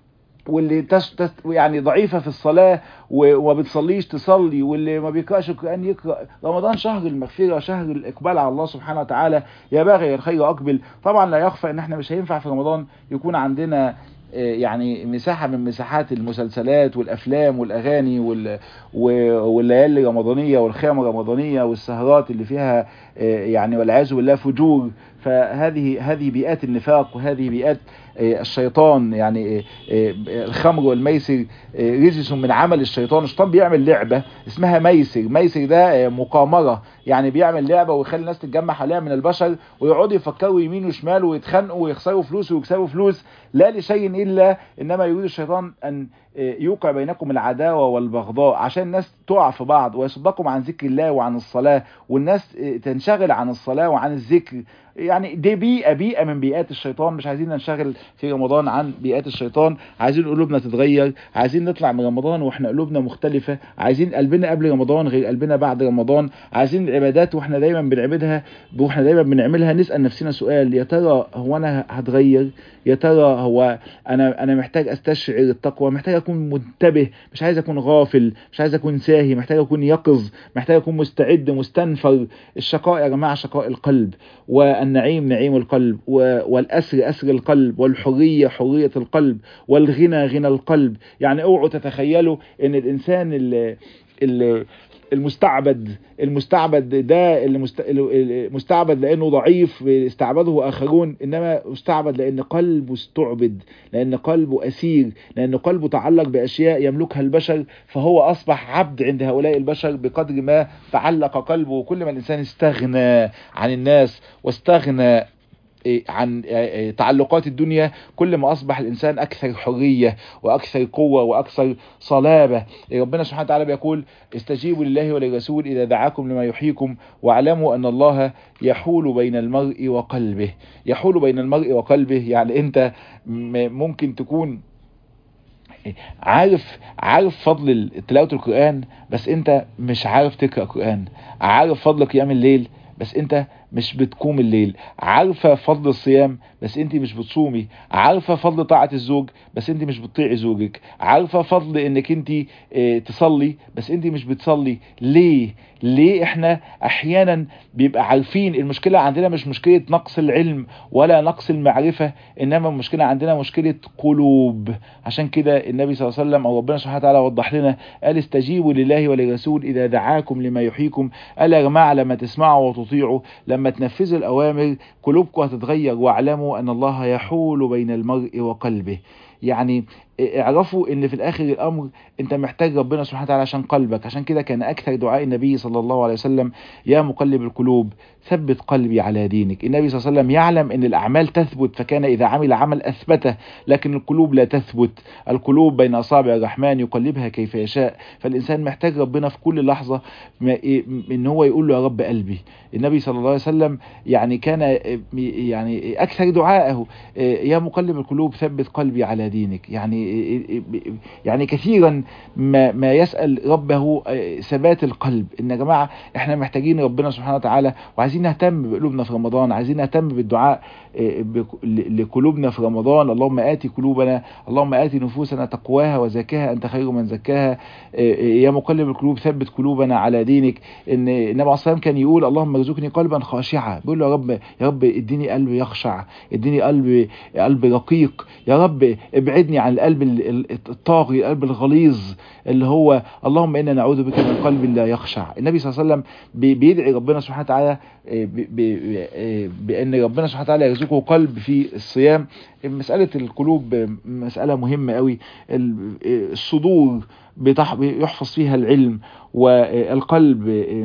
واللي تس تس يعني ضعيفه في الصلاه وما بتصليش تصلي واللي ما بيقراش القران يقرا رمضان شهر المغفره شهر الاقبال على الله سبحانه وتعالى يا باغي الخير اقبل طبعا لا يخفى ان احنا مش هينفع في رمضان يكون عندنا يعني مساحة من مساحات المسلسلات والأفلام والأغاني وال... والليالي الرمضانية والخيام الرمضانية والسهرات اللي فيها يعني والعياذ بالله فجور فهذه هذه بيئات النفاق وهذه بيئات الشيطان يعني الخمر والميسر رجس من عمل الشيطان الشيطان بيعمل لعبة اسمها ميسر ميسر ده مقامرة يعني بيعمل لعبة ويخلي الناس تتجمع حواليها من البشر ويقعدوا يفكروا يمين وشمال ويتخانقوا ويخسروا فلوس ويكسبوا فلوس لا لشيء إلا إنما يريد الشيطان أن يوقع بينكم العداوة والبغضاء عشان الناس تقع في بعض ويصدكم عن ذكر الله وعن الصلاة والناس تنشغل عن الصلاة وعن الذكر يعني دي بيئة بيئة من بيئات الشيطان مش عايزين ننشغل في رمضان عن بيئات الشيطان عايزين قلوبنا تتغير عايزين نطلع من رمضان واحنا قلوبنا مختلفة عايزين قلبنا قبل رمضان غير قلبنا بعد رمضان عايزين العبادات واحنا دايما بنعبدها واحنا دايما بنعملها نسأل نفسنا سؤال يا ترى هو انا هتغير يا ترى هو انا انا محتاج استشعر التقوى محتاج اكون منتبه مش عايز اكون غافل مش عايز اكون ساهي محتاج اكون يقظ محتاج اكون مستعد مستنفر الشقاء يا جماعة شقاء القلب والنعيم نعيم القلب والأسر أسر القلب والحرية حرية القلب والغنى غنى القلب يعني اوعوا تتخيلوا ان الانسان اللي, اللي المستعبد المستعبد ده المستعبد لانه ضعيف استعبده اخرون انما مستعبد لان قلبه استعبد لان قلبه اسير لان قلبه تعلق باشياء يملكها البشر فهو اصبح عبد عند هؤلاء البشر بقدر ما تعلق قلبه وكل ما الانسان استغنى عن الناس واستغنى عن تعلقات الدنيا كل ما أصبح الإنسان أكثر حرية وأكثر قوة وأكثر صلابة ربنا سبحانه وتعالى بيقول استجيبوا لله وللرسول إذا دعاكم لما يحييكم واعلموا أن الله يحول بين المرء وقلبه يحول بين المرء وقلبه يعني أنت ممكن تكون عارف عارف فضل تلاوة القرآن بس انت مش عارف تقرأ قرآن عارف فضل قيام الليل بس انت مش بتقوم الليل عارفة فضل الصيام بس انت مش بتصومي عارفة فضل طاعة الزوج بس انت مش بتطيعي زوجك عارفة فضل انك انت اه تصلي بس انت مش بتصلي ليه ليه احنا احيانا بيبقى عارفين المشكلة عندنا مش مشكلة نقص العلم ولا نقص المعرفة انما المشكلة عندنا مشكلة قلوب عشان كده النبي صلى الله عليه وسلم او ربنا سبحانه وتعالى وضح لنا قال استجيبوا لله وللرسول اذا دعاكم لما يحييكم قال يا جماعة لما تسمعوا وتطيعوا لما تنفذوا الاوامر قلوبكم هتتغير واعلموا ان الله يحول بين المرء وقلبه يعني اعرفوا ان في الاخر الامر انت محتاج ربنا سبحانه وتعالى عشان قلبك عشان كده كان اكثر دعاء النبي صلى الله عليه وسلم يا مقلب القلوب ثبت قلبي على دينك النبي صلى الله عليه وسلم يعلم ان الاعمال تثبت فكان اذا عمل عمل اثبته لكن القلوب لا تثبت القلوب بين اصابع الرحمن يقلبها كيف يشاء فالانسان محتاج ربنا في كل لحظه ان هو يقول له يا رب قلبي النبي صلى الله عليه وسلم يعني كان يعني اكثر دعائه يا مقلب القلوب ثبت قلبي على دينك يعني يعني كثيرا ما, ما يسأل ربه ثبات القلب ان يا جماعة احنا محتاجين ربنا سبحانه وتعالى وعايزين نهتم بقلوبنا في رمضان عايزين نهتم بالدعاء لقلوبنا في رمضان اللهم آتي قلوبنا اللهم آتي نفوسنا تقواها وزكاها أنت خير من زكاها يا مقلب القلوب ثبت قلوبنا على دينك ان النبي عليه الصلاة كان يقول اللهم ارزقني قلبا خاشعا بيقول له يا رب يا رب اديني قلب يخشع اديني قلب قلب رقيق يا رب ابعدني عن القلب الطاغي القلب الغليظ اللي هو اللهم انا نعوذ بك من قلب لا يخشع النبي صلى الله عليه وسلم بيدعي ربنا سبحانه وتعالى بان ربنا سبحانه وتعالى يرزقه قلب في الصيام مسألة القلوب مسألة مهمة قوي الصدور يحفظ فيها العلم والقلب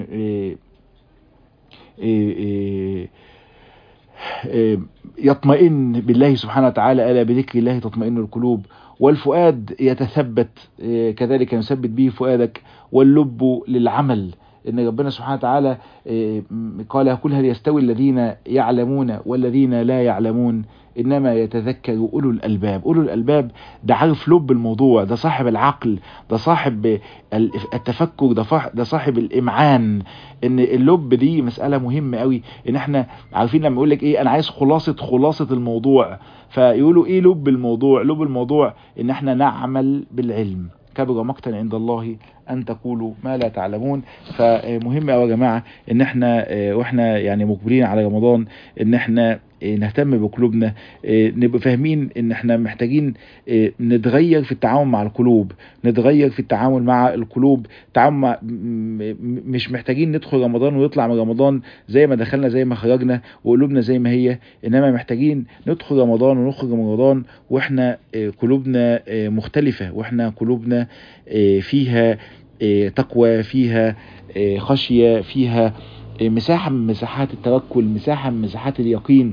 يطمئن بالله سبحانه وتعالى ألا بذكر الله تطمئن القلوب والفؤاد يتثبت كذلك يثبت به فؤادك واللب للعمل ان ربنا سبحانه وتعالى قال كل هل يستوي الذين يعلمون والذين لا يعلمون انما يتذكر اولو الالباب اولو الالباب ده عارف لب الموضوع ده صاحب العقل ده صاحب التفكر ده ده صاحب الامعان ان اللب دي مسألة مهمة قوي ان احنا عارفين لما يقول لك ايه انا عايز خلاصة خلاصة الموضوع فيقولوا ايه لب الموضوع لب الموضوع ان احنا نعمل بالعلم كبر مقتا عند الله ان تقولوا ما لا تعلمون فمهم قوي يا جماعه ان احنا واحنا يعني مقبلين على رمضان ان احنا نهتم بقلوبنا نبقى فاهمين ان احنا محتاجين نتغير في التعامل مع القلوب نتغير في التعامل مع القلوب تعامل مع مش محتاجين ندخل رمضان ويطلع من رمضان زي ما دخلنا زي ما خرجنا وقلوبنا زي ما هي انما محتاجين ندخل رمضان ونخرج من رمضان واحنا قلوبنا مختلفة واحنا قلوبنا فيها تقوى فيها خشية فيها مساحة من مساحات التوكل مساحة من مساحات اليقين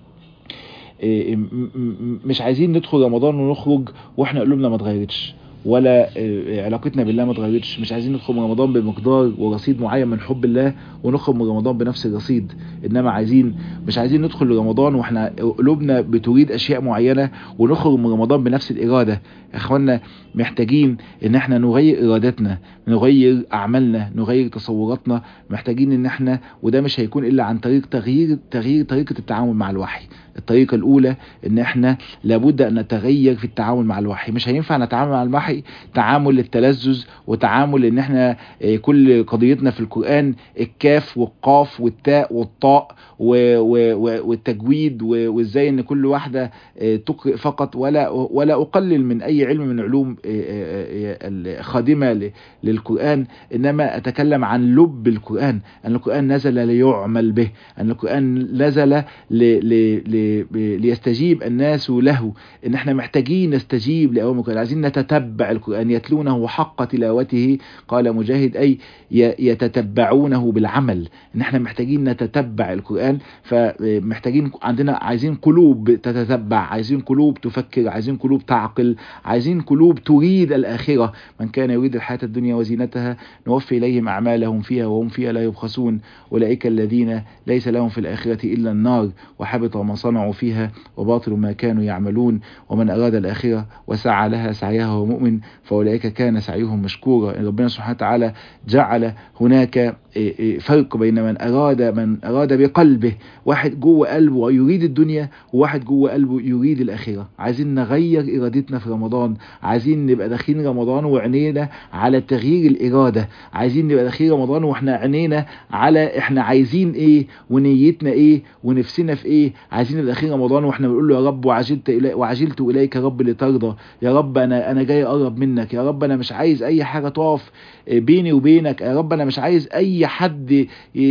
مش عايزين ندخل رمضان ونخرج واحنا قلوبنا ما اتغيرتش ولا علاقتنا بالله ما اتغيرتش مش عايزين ندخل من رمضان بمقدار ورصيد معين من حب الله ونخرج من رمضان بنفس الرصيد انما عايزين مش عايزين ندخل رمضان واحنا قلوبنا بتريد اشياء معينه ونخرج من رمضان بنفس الاراده اخوانا محتاجين ان احنا نغير ارادتنا نغير اعمالنا نغير تصوراتنا محتاجين ان احنا وده مش هيكون الا عن طريق تغيير تغيير طريقه التعامل مع الوحي الطريقه الاولى ان احنا لابد ان نتغير في التعامل مع الوحي مش هينفع نتعامل مع الوحي تعامل للتلذذ وتعامل ان احنا كل قضيتنا في القران الكاف والقاف والتاء والطاء والتجويد وازاي ان كل واحده تقرأ فقط ولا ولا اقلل من اي علم من علوم خادمه للقران انما اتكلم عن لب القران ان القران نزل ليعمل به ان القران نزل ليستجيب الناس له ان احنا محتاجين نستجيب لاوامر القران عايزين نتتبع القران يتلونه حق تلاوته قال مجاهد اي يتتبعونه بالعمل ان احنا محتاجين نتتبع القران فمحتاجين عندنا عايزين قلوب تتتبع عايزين قلوب تفكر عايزين قلوب تعقل عايزين قلوب تريد الاخره من كان يريد الحياه الدنيا وزينتها نوفي اليهم اعمالهم فيها وهم فيها لا يبخسون اولئك الذين ليس لهم في الاخره الا النار وحبط ما صنعوا فيها وباطل ما كانوا يعملون ومن اراد الاخره وسعى لها سعيها وهو مؤمن فاولئك كان سعيهم مشكورا ربنا سبحانه وتعالى جعل هناك فرق بين من اراد من اراد بقلبه واحد جوه قلبه يريد الدنيا وواحد جوه قلبه يريد الاخره عايزين نغير ارادتنا في رمضان عايزين نبقى داخلين رمضان وعينينا على تغيير الاراده عايزين نبقى داخلين رمضان واحنا عينينا على احنا عايزين ايه ونيتنا ايه ونفسنا في ايه عايزين نبقى داخلين رمضان واحنا بنقول له يا رب وعجلت إلي وعجلت اليك يا رب لترضى يا رب انا انا جاي اقرب منك يا رب انا مش عايز اي حاجه تقف بيني وبينك يا رب انا مش عايز اي حد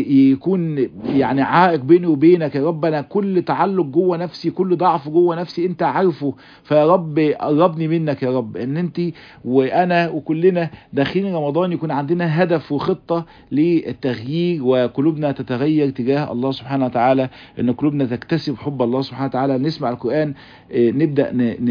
يكون يعني عائق بيني وبينك يا رب انا كل تعلق جوه نفسي كل ضعف جوه نفسي انت عارفه فيا رب قربني منك يا رب ان انت وانا وكلنا داخلين رمضان يكون عندنا هدف وخطه للتغيير وقلوبنا تتغير تجاه الله سبحانه وتعالى ان قلوبنا تكتسب حب الله سبحانه وتعالى نسمع القران نبدا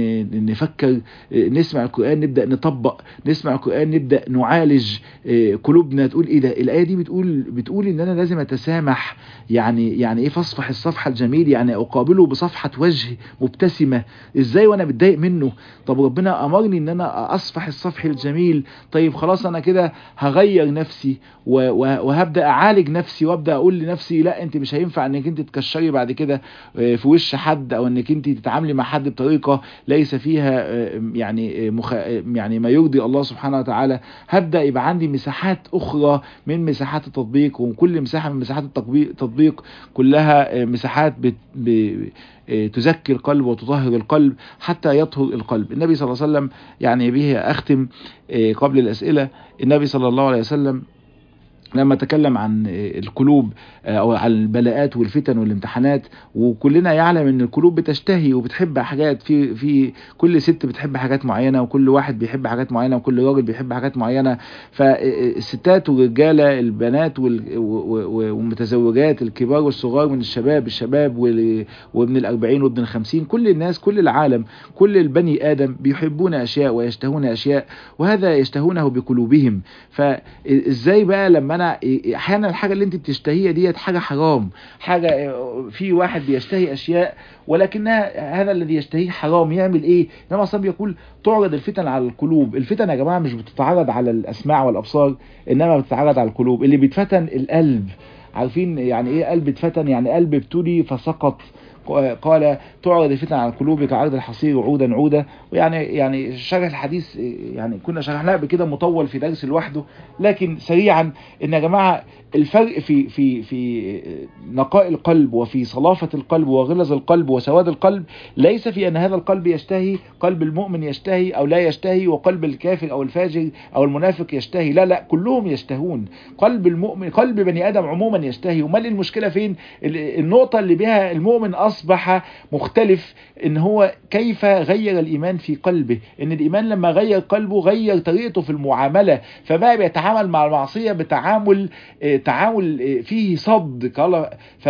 نفكر نسمع القران نبدا نطبق نسمع القران نبدا نعالج قلوبنا تقول ايه ده الايه دي بتقول بتقول ان انا لازم اتسامح يعني يعني ايه فاصفح الصفحه الجميل يعني اقابله بصفحه وجه مبتسمه ازاي وانا متضايق منه طب ربنا امرني ان انا اصفح الصفح الجميل طيب خلاص انا كده هغير نفسي وهبدا اعالج نفسي وابدا اقول لنفسي لا انت مش هينفع انك انت تكشري بعد كده في وش حد او انك انت تتعاملي مع حد بطريقه ليس فيها يعني مخ... يعني ما يرضي الله سبحانه وتعالى هبدا يبقى عندي مساحات اخرى من مساحات التطبيق وكل مساحه من مساحات التطبيق كلها مساحات بت... ب... تزكي القلب وتطهر القلب حتى يطهر القلب النبي صلى الله عليه وسلم يعني به أختم قبل الأسئلة النبي صلى الله عليه وسلم لما تكلم عن القلوب او عن البلاءات والفتن والامتحانات وكلنا يعلم ان القلوب بتشتهي وبتحب حاجات في في كل ست بتحب حاجات معينه وكل واحد بيحب حاجات معينه وكل راجل بيحب حاجات معينه فالستات والرجاله البنات والمتزوجات الكبار والصغار من الشباب الشباب وابن الأربعين وابن الخمسين كل الناس كل العالم كل البني آدم بيحبون أشياء ويشتهون أشياء وهذا يشتهونه بقلوبهم فإزاي بقى لما أنا أحيانا الحاجة اللي أنت بتشتهيها ديت حاجة حرام حاجة في واحد بيشتهي أشياء ولكنها هذا الذي يشتهيه حرام يعمل ايه انما صلى يقول تعرض الفتن على القلوب الفتن يا جماعه مش بتتعرض على الاسماع والابصار انما بتتعرض على القلوب اللي بيتفتن القلب عارفين يعني ايه قلب اتفتن يعني قلب ابتلي فسقط قال تعرض الفتن على القلوب كعرض الحصير عودا عودا ويعني يعني شرح الحديث يعني كنا شرحناه بكده مطول في درس لوحده لكن سريعا ان يا جماعه الفرق في في في نقاء القلب وفي صلافه القلب وغلظ القلب وسواد القلب ليس في ان هذا القلب يشتهي قلب المؤمن يشتهي او لا يشتهي وقلب الكافر او الفاجر او المنافق يشتهي لا لا كلهم يشتهون قلب المؤمن قلب بني ادم عموما يشتهي ومال المشكله فين النقطه اللي بها المؤمن اصبح مختلف ان هو كيف غير الايمان في قلبه ان الايمان لما غير قلبه غير طريقته في المعامله فبقى بيتعامل مع المعصيه بتعامل تعامل فيه صد قال ف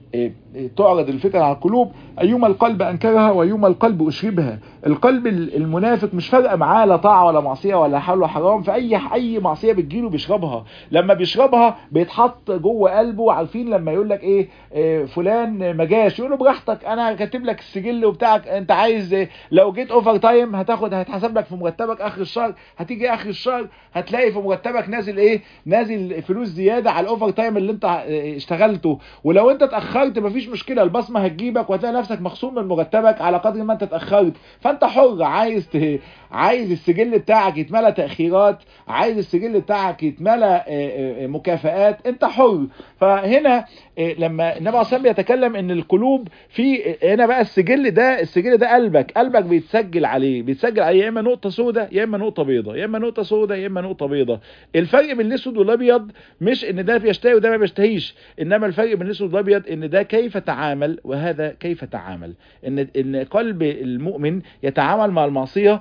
تعرض الفتن على القلوب أيما القلب أنكرها وأيما القلب أشربها القلب المنافق مش فارقه معاه لا طاعة ولا معصية ولا حل ولا حرام فأي أي معصية بتجيله بيشربها لما بيشربها بيتحط جوه قلبه عارفين لما يقول لك إيه, إيه فلان ما جاش يقول له براحتك أنا كاتب لك السجل وبتاعك أنت عايز إيه لو جيت أوفر تايم هتاخد هيتحسب لك في مرتبك آخر الشهر هتيجي آخر الشهر هتلاقي في مرتبك نازل إيه نازل فلوس زيادة على الأوفر تايم اللي أنت اشتغلته ولو أنت اتأخرت مفيش مشكلة البصمة هتجيبك وهتلاقي نفسك مخصوم من مرتبك على قدر ما انت اتأخرت فانت حر عايز ت... عايز السجل بتاعك يتملى تأخيرات عايز السجل بتاعك يتملى مكافآت انت حر فهنا لما النبي عليه الصلاه يتكلم ان القلوب في هنا بقى السجل ده السجل ده قلبك قلبك بيتسجل عليه بيتسجل عليه يا اما نقطه سوداء يا اما نقطه بيضاء يا اما نقطه سوداء يا اما نقطه بيضاء الفرق بين الاسود والابيض مش ان ده بيشتهي وده ما بيشتهيش انما الفرق بين الاسود والابيض ان ده كيف تعامل وهذا كيف تعامل ان ان قلب المؤمن يتعامل مع المعصيه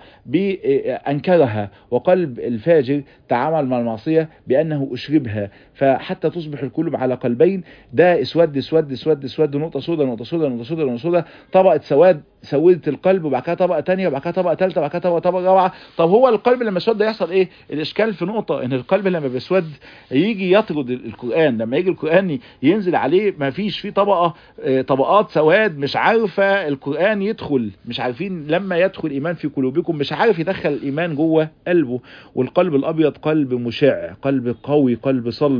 بانكرها وقلب الفاجر تعامل مع المعصيه بانه اشربها فحتى تصبح القلوب على قلبين ده اسود اسود اسود اسود نقطه سوداء نقطه سوداء نقطه سوداء نقطه سوداء طبقه سواد سودت القلب وبعد كده طبقه ثانيه وبعد كده طبقه ثالثه وبعد كده طبقه طبقه رابعه طب هو القلب لما يسود ده يحصل ايه الاشكال في نقطه ان القلب لما بيسود يجي يطرد القران لما يجي القران ينزل عليه ما فيش فيه طبقه طبقات سواد مش عارفه القران يدخل مش عارفين لما يدخل ايمان في قلوبكم مش عارف يدخل الايمان جوه قلبه والقلب الابيض قلب مشع قلب قوي قلب صلب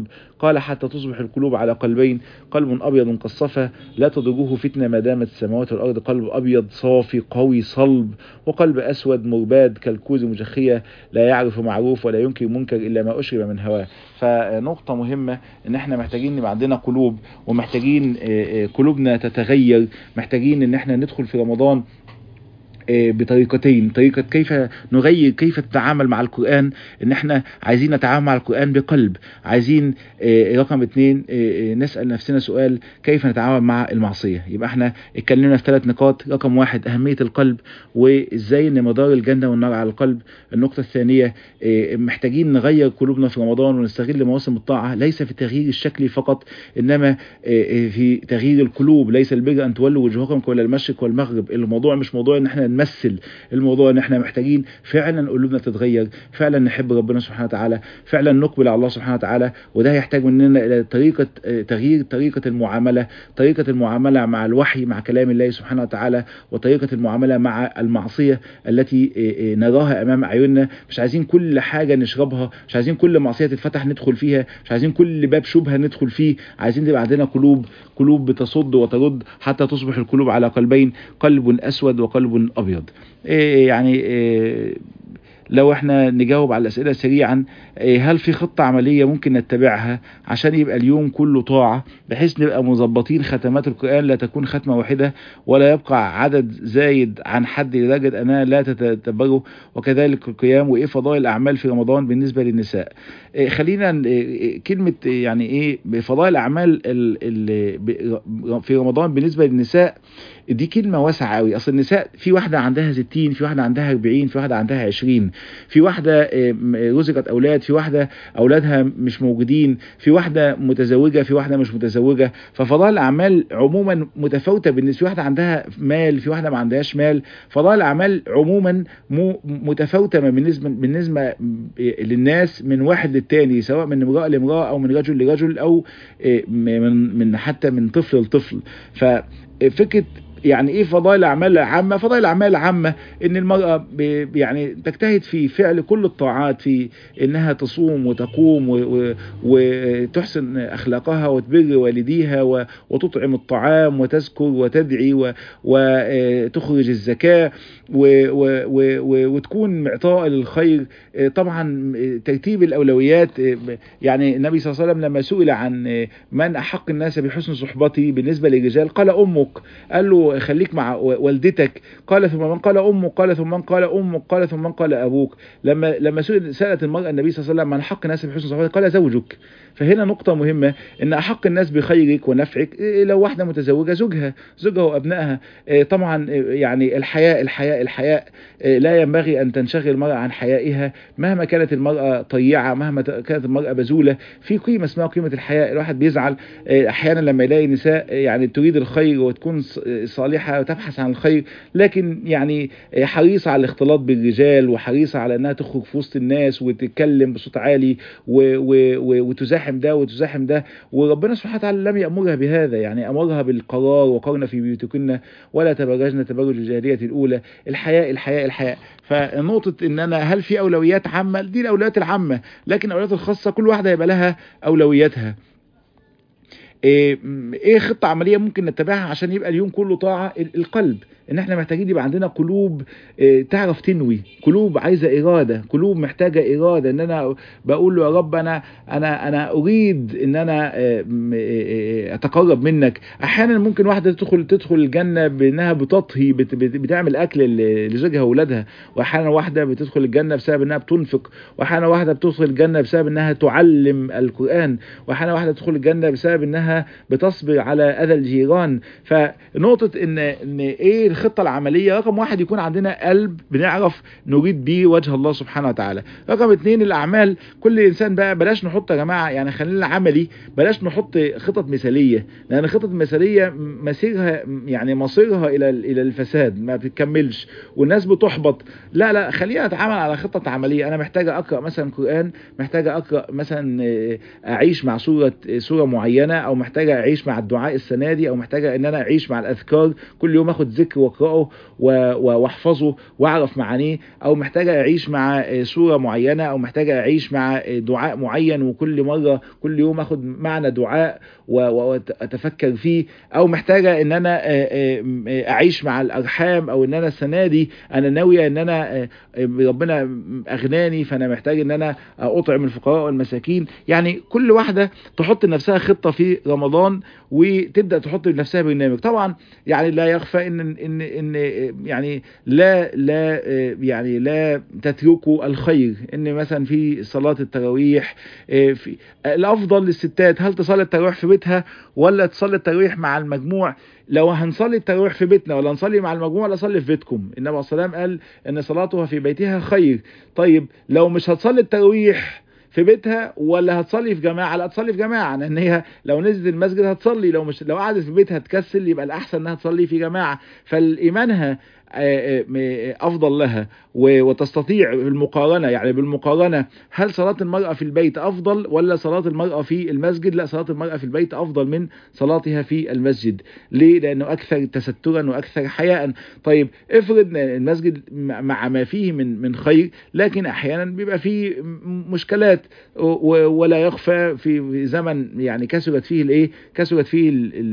قال حتى تصبح القلوب على قلبين قلب ابيض كالصفا لا تضربه فتنه ما دامت السماوات والارض قلب ابيض صافي قوي صلب وقلب اسود مرباد كالكوز مجخيه لا يعرف معروف ولا ينكر منكر الا ما اشرب من هواه فنقطه مهمه ان احنا محتاجين يبقى عندنا قلوب ومحتاجين قلوبنا تتغير محتاجين ان احنا ندخل في رمضان بطريقتين طريقة كيف نغير كيف نتعامل مع القرآن ان احنا عايزين نتعامل مع القرآن بقلب عايزين رقم اتنين نسأل نفسنا سؤال كيف نتعامل مع المعصية يبقى احنا اتكلمنا في ثلاث نقاط رقم واحد اهمية القلب وازاي ان مدار الجنة والنار على القلب النقطة الثانية محتاجين نغير قلوبنا في رمضان ونستغل مواسم الطاعة ليس في التغيير الشكلي فقط انما في تغيير القلوب ليس البر ان تولوا وجوهكم قبل المشرق والمغرب الموضوع مش موضوع ان احنا نمثل الموضوع ان احنا محتاجين فعلا قلوبنا تتغير فعلا نحب ربنا سبحانه وتعالى فعلا نقبل على الله سبحانه وتعالى وده يحتاج مننا الى طريقه تغيير طريقه المعامله طريقه المعامله مع الوحي مع كلام الله سبحانه وتعالى وطريقه المعامله مع المعصيه التي نراها امام اعيننا مش عايزين كل حاجه نشربها مش عايزين كل معصيه تتفتح ندخل فيها مش عايزين كل باب شبهه ندخل فيه عايزين تبقى عندنا قلوب قلوب بتصد وترد حتى تصبح القلوب على قلبين قلب اسود وقلب ابيض إيه يعني إيه لو احنا نجاوب على الاسئله سريعا هل في خطه عمليه ممكن نتبعها عشان يبقى اليوم كله طاعه بحيث نبقى مظبطين ختمات القران لا تكون ختمه واحده ولا يبقى عدد زايد عن حد لدرجه انها لا تتبره وكذلك القيام وايه فضائل الاعمال في رمضان بالنسبه للنساء خلينا كلمه يعني ايه بفضائل الاعمال في رمضان بالنسبه للنساء دي كلمه واسعه قوي اصل النساء في واحده عندها 60 في واحده عندها 40 في واحده عندها 20 في واحده رزقت اولاد في واحده اولادها مش موجودين في واحده متزوجه في واحده مش متزوجه ففضائل الاعمال عموما متفاوته بالنسبه في واحده عندها مال في واحده ما عندهاش مال فضائل الاعمال عموما متفاوته بالنسبه بالنسبه للناس من واحد للتاني سواء من امراه لامراه او من رجل لرجل او من من حتى من طفل لطفل ففكره يعني ايه فضائل الاعمال العامه فضائل الاعمال العامه ان المراه يعني تجتهد في فعل كل الطاعات في انها تصوم وتقوم وتحسن اخلاقها وتبر والديها وتطعم الطعام وتذكر وتدعي وتخرج الزكاه وتكون معطاء للخير طبعا ترتيب الاولويات يعني النبي صلى الله عليه وسلم لما سئل عن من احق الناس بحسن صحبتي بالنسبه للرجال قال امك قال له خليك مع والدتك قال ثم من قال امك قال ثم من قال امك قال ثم من قال ابوك لما لما سالت المراه النبي صلى الله عليه وسلم من حق الناس بحسن صحبتك قال زوجك فهنا نقطة مهمة ان احق الناس بخيرك ونفعك لو واحدة متزوجة زوجها زوجها وابنائها طبعا يعني الحياء الحياء الحياء لا ينبغي ان تنشغل المرأة عن حيائها مهما كانت المرأة طيعة مهما كانت المرأة بذولة في قيمة اسمها قيمة الحياء الواحد بيزعل احيانا لما يلاقي نساء يعني تريد الخير وتكون صالحة وتبحث عن الخير لكن يعني حريصة على الاختلاط بالرجال وحريصة على انها تخرج في وسط الناس وتتكلم بصوت عالي وتزاحم تزاحم ده وتزاحم ده وربنا سبحانه وتعالى لم يأمرها بهذا يعني أمرها بالقرار وقرن في بيوتكن ولا تبرجن تبرج الجاهلية الأولى الحياء الحياء الحياء فنقطة ان انا هل في اولويات عامة دي الاولويات العامة لكن الاولويات الخاصة كل واحدة يبقى لها اولوياتها ايه, إيه خطة عملية ممكن نتبعها عشان يبقى اليوم كله طاعة القلب ان احنا محتاجين يبقى عندنا قلوب اه تعرف تنوي قلوب عايزه اراده قلوب محتاجه اراده ان انا بقول له يا رب انا انا انا اريد ان انا اه اه اتقرب منك احيانا ممكن واحده تدخل تدخل الجنه بانها بتطهي بت بتعمل اكل لزوجها واولادها واحيانا واحده بتدخل الجنه بسبب انها بتنفق واحيانا واحده بتدخل الجنه بسبب انها تعلم القران واحيانا واحده تدخل الجنه بسبب انها بتصبر على اذى الجيران فنقطه ان ان ايه الخطة العملية رقم واحد يكون عندنا قلب بنعرف نريد بيه وجه الله سبحانه وتعالى رقم اتنين الأعمال كل إنسان بقى بلاش نحط يا جماعة يعني خلينا عملي بلاش نحط خطط مثالية لأن الخطط المثالية مسيرها يعني مصيرها إلى إلى الفساد ما بتكملش والناس بتحبط لا لا خلينا نتعامل على خطة عملية أنا محتاجة أقرأ مثلا قرآن محتاجة أقرأ مثلا أعيش مع سورة سورة معينة أو محتاجة أعيش مع الدعاء السنة دي أو محتاجة إن أنا أعيش مع الأذكار كل يوم أخد ذكر واقراه واحفظه واعرف معانيه او محتاج اعيش مع سوره معينه او محتاج اعيش مع دعاء معين وكل مره كل يوم اخد معنى دعاء واتفكر فيه او محتاجه ان انا اعيش مع الارحام او ان انا السنه دي انا ناويه ان انا ربنا اغناني فانا محتاج ان انا اطعم الفقراء والمساكين يعني كل واحده تحط لنفسها خطه في رمضان وتبدا تحط لنفسها برنامج طبعا يعني لا يخفى ان ان ان يعني لا لا يعني لا تتركوا الخير ان مثلا في صلاه التراويح في الافضل للستات هل تصلي التراويح في بيتها ولا تصلي التراويح مع المجموع لو هنصلي التراويح في بيتنا ولا نصلي مع المجموعه ولا نصلي في بيتكم النبي عليه الصلاه والسلام قال ان صلاتها في بيتها خير طيب لو مش هتصلي التراويح في بيتها ولا هتصلي في جماعه لا تصلي في جماعه لان هي لو نزلت المسجد هتصلي لو مش لو قعدت في بيتها تكسل يبقى الاحسن انها تصلي في جماعه فالايمانها افضل لها وتستطيع بالمقارنه يعني بالمقارنه هل صلاه المراه في البيت افضل ولا صلاه المراه في المسجد لا صلاه المراه في البيت افضل من صلاتها في المسجد ليه لانه اكثر تسترا واكثر حياء طيب افرض المسجد مع ما فيه من من خير لكن احيانا بيبقى فيه مشكلات ولا يخفى في زمن يعني كثرت فيه الايه كثرت فيه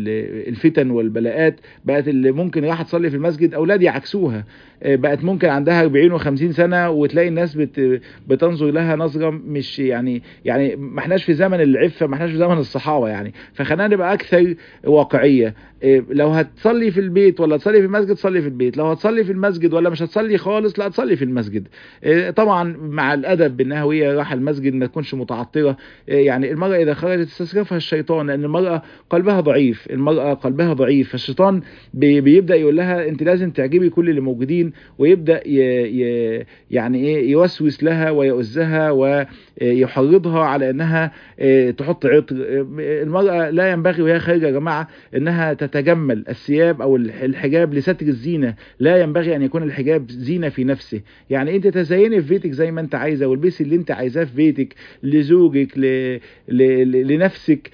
الفتن والبلاءات بقت اللي ممكن راح تصلي في المسجد اولاد يعكسوها بقت ممكن عندها 40 و50 سنه وتلاقي الناس بت بتنظر لها نظره مش يعني يعني ما احناش في زمن العفه ما احناش في زمن الصحابه يعني فخلينا نبقى اكثر واقعيه لو هتصلي في البيت ولا تصلي في المسجد صلي في البيت لو هتصلي في المسجد ولا مش هتصلي خالص لا تصلي في المسجد طبعا مع الادب بانها وهي رايحه المسجد ما تكونش متعطره يعني المراه اذا خرجت تستسرفها الشيطان لان المراه قلبها ضعيف المراه قلبها ضعيف فالشيطان بيبدا يقول لها انت لازم تعجبي كل اللي موجودين ويبدا ي ي يعني ايه يوسوس لها ويؤزها ويحرضها على انها تحط عطر المراه لا ينبغي وهي خارجه يا جماعه انها تتجمل الثياب او الحجاب لستر الزينه لا ينبغي ان يكون الحجاب زينه في نفسه يعني انت تزيني في بيتك زي ما انت عايزه والبسي اللي انت عايزاه في بيتك لزوجك ل... ل... لنفسك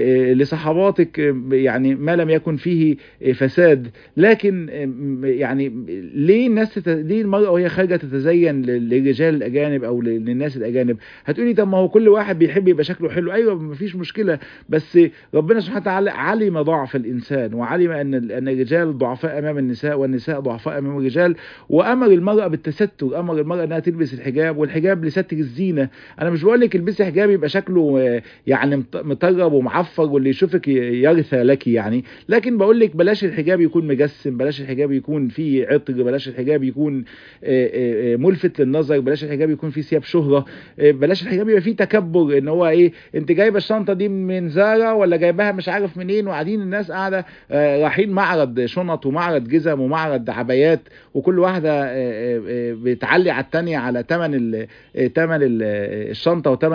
لصحباتك يعني ما لم يكن فيه فساد لكن يعني ليه الناس تت... ليه المرأة وهي خارجة تتزين للرجال الأجانب أو للناس الأجانب هتقولي طب ما هو كل واحد بيحب يبقى شكله حلو أيوة مفيش مشكلة بس ربنا سبحانه وتعالى علم ضعف الإنسان وعلم أن أن الرجال ضعفاء أمام النساء والنساء ضعفاء أمام الرجال وأمر المرأة بالتستر أمر المرأة أنها تلبس الحجاب والحجاب لستر الزينة أنا مش بقول لك البسي حجاب يبقى شكله يعني مطرب ومعفر واللي يشوفك يرثى لك يعني لكن بقول لك بلاش الحجاب يكون مجسم بلاش الحجاب يكون فيه عطر بلاش الحجاب يكون ملفت للنظر بلاش الحجاب يكون فيه ثياب شهرة بلاش الحجاب يبقى فيه تكبر ان هو ايه انت جايبه الشنطه دي من زارا ولا جايباها مش عارف منين وقاعدين الناس قاعده رايحين معرض شنط ومعرض جزم ومعرض عبايات وكل واحده بتعلي على الثانيه على ثمن ثمن الشنطه وثمن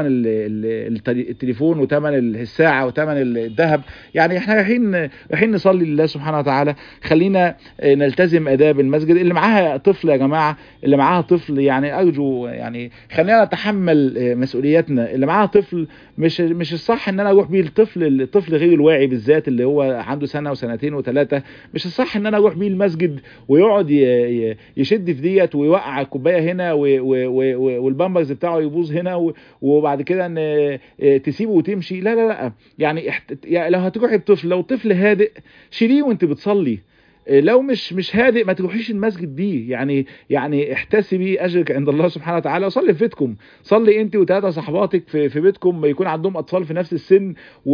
التليفون وثمن الساعه وثمن الذهب يعني احنا رايحين رايحين نصلي لله سبحانه وتعالى خلينا نلتزم اداب المسجد اللي معاها طفل يا جماعه اللي معاها طفل يعني ارجو يعني خلينا نتحمل مسؤولياتنا اللي معاها طفل مش مش الصح ان انا اروح بيه الطفل الطفل غير الواعي بالذات اللي هو عنده سنه وسنتين وثلاثه مش الصح ان انا اروح بيه المسجد ويقعد يشد في ديت ويوقع الكوبايه هنا والبامبرز بتاعه يبوظ هنا وبعد كده ان تسيبه وتمشي لا لا لا يعني, يعني لو هتروحي بطفل لو طفل هادئ شيليه وانت بتصلي لو مش مش هادئ ما تروحيش المسجد دي يعني يعني احتسبي اجرك عند الله سبحانه وتعالى وصلي في بيتكم صلي انت وثلاثه صحباتك في, في بيتكم يكون عندهم اطفال في نفس السن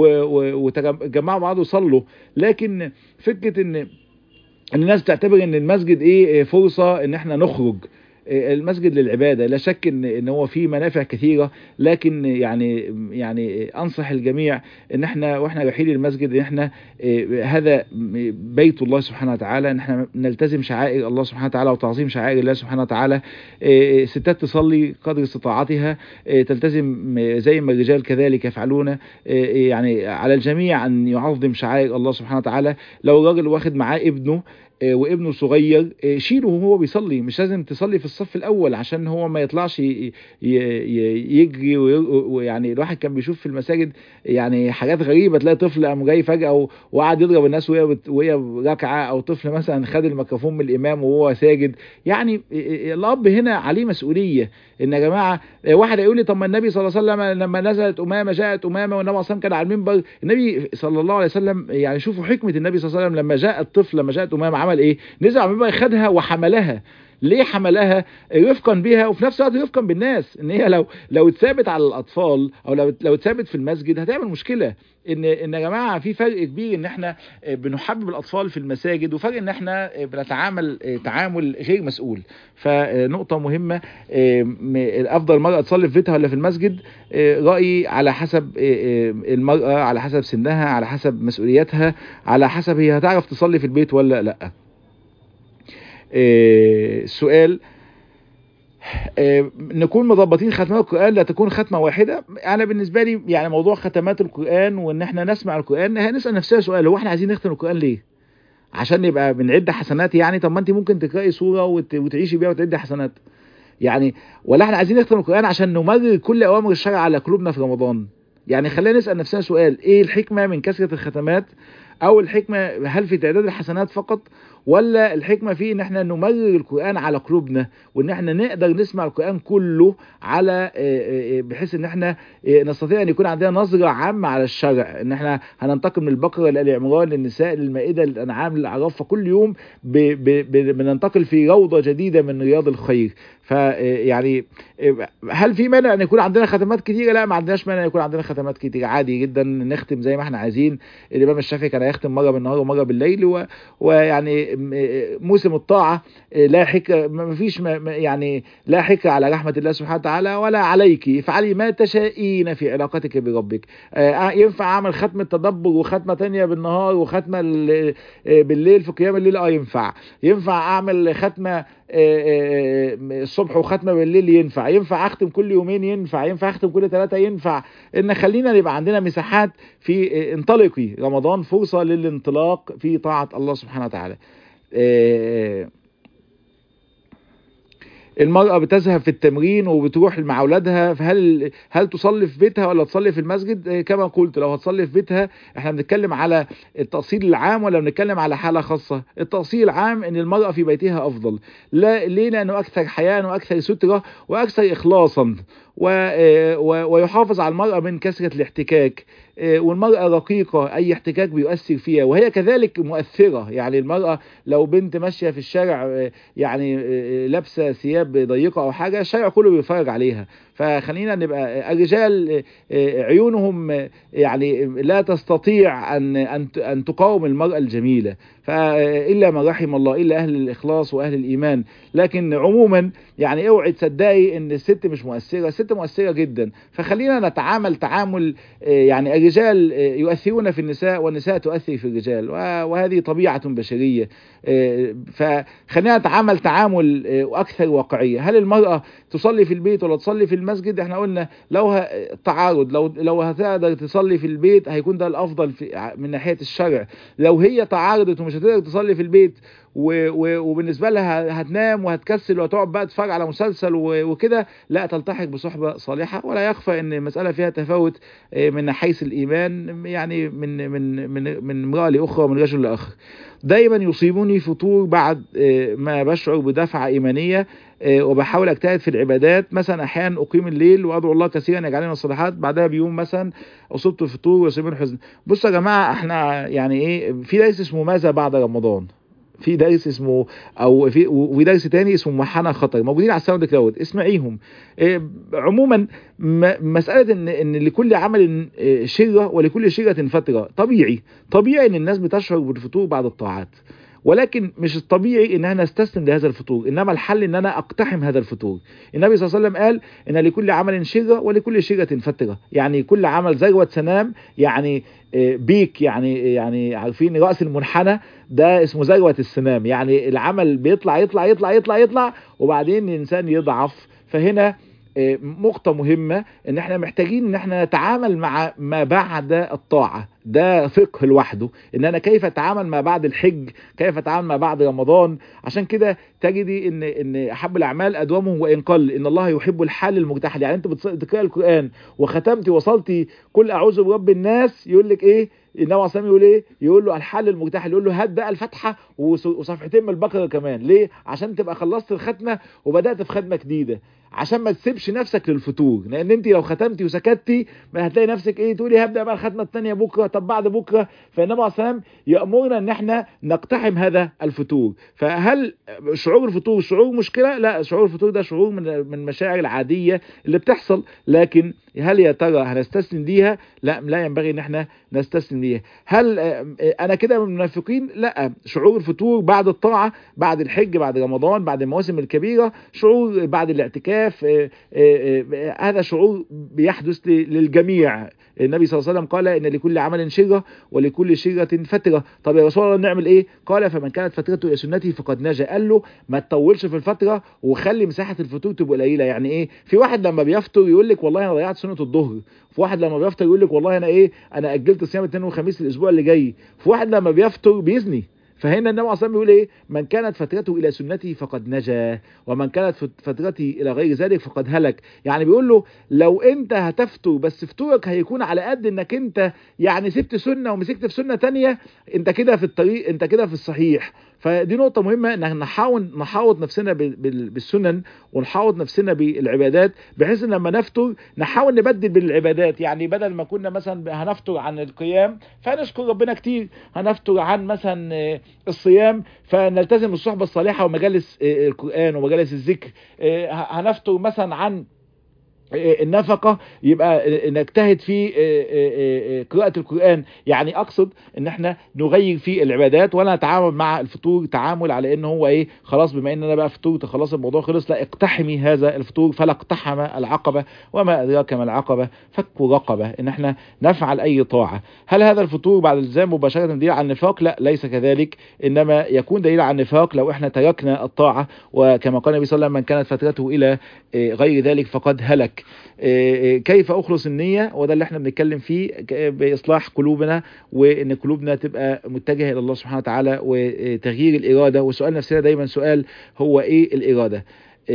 وتجمعوا بعض وصلوا لكن فكره ان الناس تعتبر ان المسجد ايه فرصه ان احنا نخرج المسجد للعبادة لا شك ان ان هو فيه منافع كثيرة لكن يعني يعني انصح الجميع ان احنا واحنا رايحين المسجد ان احنا هذا بيت الله سبحانه وتعالى ان احنا نلتزم شعائر الله سبحانه وتعالى وتعظيم شعائر الله سبحانه وتعالى ستات تصلي قدر استطاعتها تلتزم زي ما الرجال كذلك يفعلون يعني على الجميع ان يعظم شعائر الله سبحانه وتعالى لو الراجل واخد معاه ابنه وابنه صغير شيله وهو بيصلي مش لازم تصلي في الصف الاول عشان هو ما يطلعش ي- ي- يجري وي- ويعني الواحد كان بيشوف في المساجد يعني حاجات غريبه تلاقي طفل قام جاي فجاه و- وقعد يضرب الناس وهي بت- وهي راكعه او طفل مثلا خد الميكروفون من الامام وهو ساجد يعني الاب هنا عليه مسؤوليه ان يا جماعه واحد هيقول لي طب ما النبي صلى الله عليه وسلم لما نزلت امامه جاءت امامه والنبي صلى الله عليه وسلم كان على المنبر النبي صلى الله عليه وسلم يعني شوفوا حكمه النبي صلى الله عليه وسلم لما جاء الطفل لما جاءت امامه عمل ايه نزل على المنبر خدها وحملها ليه حملها رفقا بها وفي نفس الوقت رفقا بالناس ان هي لو لو اتثابت على الاطفال او لو لو اتثابت في المسجد هتعمل مشكله ان ان يا جماعه في فرق كبير ان احنا بنحبب الاطفال في المساجد وفرق ان احنا بنتعامل تعامل غير مسؤول فنقطه مهمه افضل المراه تصلي في بيتها ولا في المسجد رايي على حسب المراه على حسب سنها على حسب مسؤولياتها على حسب هي هتعرف تصلي في البيت ولا لا السؤال نكون مضبطين ختمات القرآن لا تكون ختمة واحدة أنا بالنسبة لي يعني موضوع ختمات القرآن وإن إحنا نسمع القرآن هنسأل نفسنا سؤال هو إحنا عايزين نختم القرآن ليه؟ عشان يبقى بنعد حسنات يعني طب ما أنت ممكن تقرأي سورة وت- وتعيشي بيها وتعدي حسنات يعني ولا إحنا عايزين نختم القرآن عشان نمرر كل أوامر الشرع على قلوبنا في رمضان يعني خلينا نسأل نفسنا سؤال إيه الحكمة من كثرة الختمات أو الحكمة هل في تعداد الحسنات فقط ولا الحكمة في ان احنا نمرر القرآن على قلوبنا وان احنا نقدر نسمع القرآن كله على بحيث ان احنا نستطيع ان يكون عندنا نظرة عامة على الشرع ان احنا هننتقل من البقرة لآل عمران للنساء للمائدة للأنعام للأعراف فكل يوم ب ب ب بننتقل في روضة جديدة من رياض الخير فيعني هل في مانع ان يكون عندنا ختمات كتيرة لا ما عندناش مانع ان يكون عندنا ختمات كتيرة عادي جدا نختم زي ما احنا عايزين الامام الشافعي كان هيختم مرة بالنهار ومرة بالليل و... ويعني موسم الطاعة لا حكر ما فيش يعني لا حكر على رحمة الله سبحانه وتعالى ولا عليك افعلي ما تشائين في علاقتك بربك ينفع اعمل ختمة تدبر وختمة تانية بالنهار وختمة بالليل في قيام الليل اه ينفع ينفع اعمل ختمة الصبح وختمة بالليل ينفع ينفع اختم كل يومين ينفع ينفع اختم كل ثلاثة ينفع ان خلينا يبقى عندنا مساحات في انطلقي رمضان فرصة للانطلاق في طاعة الله سبحانه وتعالى المرأة بتذهب في التمرين وبتروح مع أولادها فهل هل تصلي في بيتها ولا تصلي في المسجد كما قلت لو هتصلي في بيتها احنا بنتكلم على التأصيل العام ولا بنتكلم على حالة خاصة التأصيل العام ان المرأة في بيتها أفضل لا ليه لأنه أكثر حياة وأكثر سترة وأكثر إخلاصا و... ويحافظ على المرأة من كثرة الاحتكاك والمرأة رقيقة أي احتكاك بيؤثر فيها وهي كذلك مؤثرة يعني المرأة لو بنت ماشية في الشارع يعني لابسة ثياب ضيقة أو حاجة الشارع كله بيتفرج عليها فخلينا نبقى الرجال عيونهم يعني لا تستطيع أن أن أن تقاوم المرأة الجميلة فإلا ما رحم الله إلا أهل الإخلاص وأهل الإيمان لكن عموما يعني اوعي تصدقي ان الست مش مؤثرة الست مؤثرة جدا فخلينا نتعامل تعامل يعني الرجال يؤثرون في النساء والنساء تؤثر في الرجال وهذه طبيعة بشرية فخلينا نتعامل تعامل أكثر واقعية هل المرأة تصلي في البيت ولا تصلي في المسجد احنا قلنا لو تعارض لو لو هتقدر تصلي في البيت هيكون ده الافضل في من ناحيه الشرع لو هي تعارضت ومش هتقدر تصلي في البيت و و وبالنسبه لها هتنام وهتكسل وتقعد بقى تتفرج على مسلسل وكده لا تلتحق بصحبه صالحه ولا يخفى ان المساله فيها تفاوت من حيث الايمان يعني من من من من امراه لاخرى ومن رجل لاخر دايما يصيبني فطور بعد ما بشعر بدفعه ايمانيه وبحاول اجتهد في العبادات مثلا احيانا اقيم الليل وادعو الله كثيرا يجعلنا الصالحات بعدها بيوم مثلا اصبت الفطور ويصيبني الحزن بصوا يا جماعه احنا يعني ايه في درس اسمه ماذا بعد رمضان في درس اسمه او في وفي درس تاني اسمه محنى خطر موجودين على الساوند كلاود اسمعيهم إيه عموما مساله ان ان لكل عمل شره ولكل شره فتره طبيعي طبيعي ان الناس بتشعر بالفطور بعد الطاعات ولكن مش الطبيعي ان انا استسلم لهذا الفطور انما الحل ان انا اقتحم هذا الفطور النبي صلى الله عليه وسلم قال ان لكل عمل شره ولكل شره فتره يعني كل عمل ذروه سنام يعني بيك يعني يعني عارفين راس المنحنى ده اسمه ذروه السنام يعني العمل بيطلع يطلع يطلع يطلع يطلع وبعدين الانسان يضعف فهنا نقطة مهمة ان احنا محتاجين ان احنا نتعامل مع ما بعد الطاعة ده فقه لوحده ان انا كيف اتعامل ما بعد الحج كيف اتعامل ما بعد رمضان عشان كده تجدي ان ان احب الاعمال ادومه وان قل ان الله يحب الحال المجتهد يعني انت بتقرا القران وختمتي وصلتي كل اعوذ برب الناس يقول لك ايه النبي عليه الصلاه يقول ايه يقول له الحل المجتهد يقول له هات بقى الفاتحه وصفحتين من البقره كمان ليه عشان تبقى خلصت الختمه وبدات في ختمه جديده عشان ما تسيبش نفسك للفتور لان انت لو ختمتي وسكتي ما هتلاقي نفسك ايه تقولي هبدا بقى الختمه الثانيه بكره طب بعد بكره فالنبي عليه الصلاه يامرنا ان احنا نقتحم هذا الفتور فهل شعور الفتور شعور مشكله لا شعور الفتور ده شعور من من المشاعر العاديه اللي بتحصل لكن هل يا ترى هنستسلم ليها لا لا ينبغي ان احنا نستسلم ليها هل انا كده من المنافقين لا شعور الفتور بعد الطاعه بعد الحج بعد رمضان بعد المواسم الكبيره شعور بعد الاعتكاف هذا شعور بيحدث للجميع النبي صلى الله عليه وسلم قال ان لكل عمل شره ولكل شره فتره طب يا رسول الله نعمل ايه قال فمن كانت فترته الى سنتي فقد نجا قال له ما تطولش في الفتره وخلي مساحه الفطور تبقى قليله يعني ايه في واحد لما بيفطر يقول لك والله انا ضيعت سنه الظهر في واحد لما بيفطر يقول لك والله انا ايه انا اجلت صيام الاثنين والخميس الاسبوع اللي جاي في واحد لما بيفطر بيزني فهنا النبي عليه الصلاه بيقول ايه من كانت فترته الى سنتي فقد نجا ومن كانت فترتي الى غير ذلك فقد هلك يعني بيقول له لو انت هتفتر بس فطورك هيكون على قد انك انت يعني سبت سنه ومسكت في سنه تانية انت كده في الطريق انت كده في الصحيح فدي نقطة مهمة ان نحاول نحاوط نفسنا بالسنن ونحاوط نفسنا بالعبادات بحيث ان لما نفطر نحاول نبدل بالعبادات يعني بدل ما كنا مثلا هنفطر عن القيام فنشكر ربنا كتير هنفطر عن مثلا الصيام فنلتزم الصحبة الصالحة ومجالس القرآن ومجالس الذكر هنفطر مثلا عن النفقة يبقى نجتهد في قراءة القرآن يعني أقصد إن احنا نغير في العبادات ولا نتعامل مع الفطور تعامل على إن هو إيه خلاص بما إن أنا بقى فطور خلاص الموضوع خلص لا اقتحمي هذا الفطور فلا اقتحم العقبة وما أدراك ما العقبة فك رقبة إن احنا نفعل أي طاعة هل هذا الفطور بعد الالتزام مباشرة دليل على النفاق لا ليس كذلك إنما يكون دليل على النفاق لو احنا تركنا الطاعة وكما قال النبي صلى الله عليه وسلم من كانت فترته إلى غير ذلك فقد هلك كيف اخلص النية وده اللي احنا بنتكلم فيه باصلاح قلوبنا وان قلوبنا تبقى متجهة الى الله سبحانه وتعالى وتغيير الارادة وسؤال نفسنا دايما سؤال هو ايه الارادة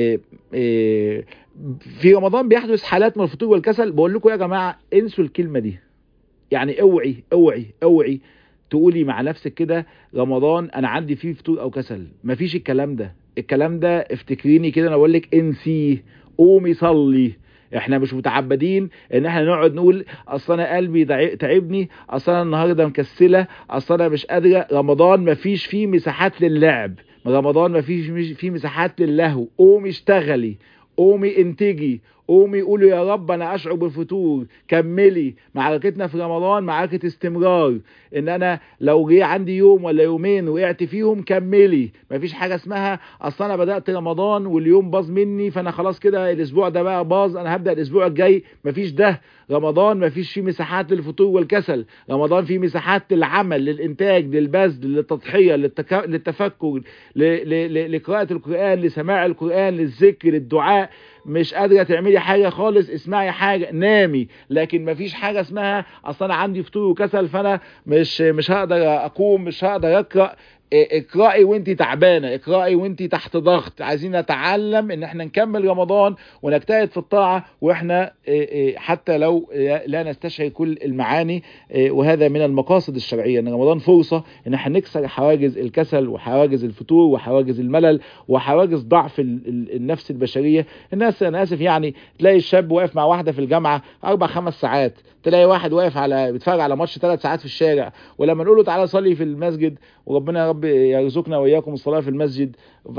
في رمضان بيحدث حالات من الفطور والكسل بقول لكم يا جماعة انسوا الكلمة دي يعني اوعي اوعي اوعي تقولي مع نفسك كده رمضان انا عندي فيه فطور او كسل مفيش الكلام ده الكلام ده افتكريني كده انا بقول لك انسيه قومي صلي احنا مش متعبدين ان احنا نقعد نقول اصل انا قلبي تعبني اصل انا النهارده مكسله اصل انا مش قادره رمضان مفيش فيه مساحات للعب رمضان مفيش فيه مساحات للهو قومي اشتغلي قومي انتجي قومي قولوا يا رب انا اشعر بالفتور كملي معركتنا في رمضان معركة استمرار ان انا لو جه عندي يوم ولا يومين وقعت فيهم كملي مفيش حاجة اسمها اصل انا بدأت رمضان واليوم باظ مني فانا خلاص كده الاسبوع ده بقى باظ انا هبدأ الاسبوع الجاي مفيش ده رمضان مفيش فيه مساحات للفتور والكسل رمضان فيه مساحات للعمل للانتاج للبذل للتضحية للتك... للتفكر ل... ل... لقراءة القرآن لسماع القرآن للذكر للدعاء مش قادره تعملي حاجه خالص اسمعي حاجه نامي لكن مفيش حاجه اسمها اصل انا عندي فطور وكسل فانا مش مش هقدر اقوم مش هقدر اقرا اقرأي وانت تعبانة اقرأي وانت تحت ضغط عايزين نتعلم ان احنا نكمل رمضان ونجتهد في الطاعة واحنا حتى لو لا نستشعر كل المعاني وهذا من المقاصد الشرعية ان رمضان فرصة ان احنا نكسر حواجز الكسل وحواجز الفتور وحواجز الملل وحواجز ضعف النفس البشرية الناس انا اسف يعني تلاقي الشاب واقف مع واحدة في الجامعة اربع خمس ساعات تلاقي واحد واقف على بيتفرج على ماتش ثلاث ساعات في الشارع ولما نقول له تعالى صلي في المسجد وربنا يا رب يرزقنا واياكم الصلاه في المسجد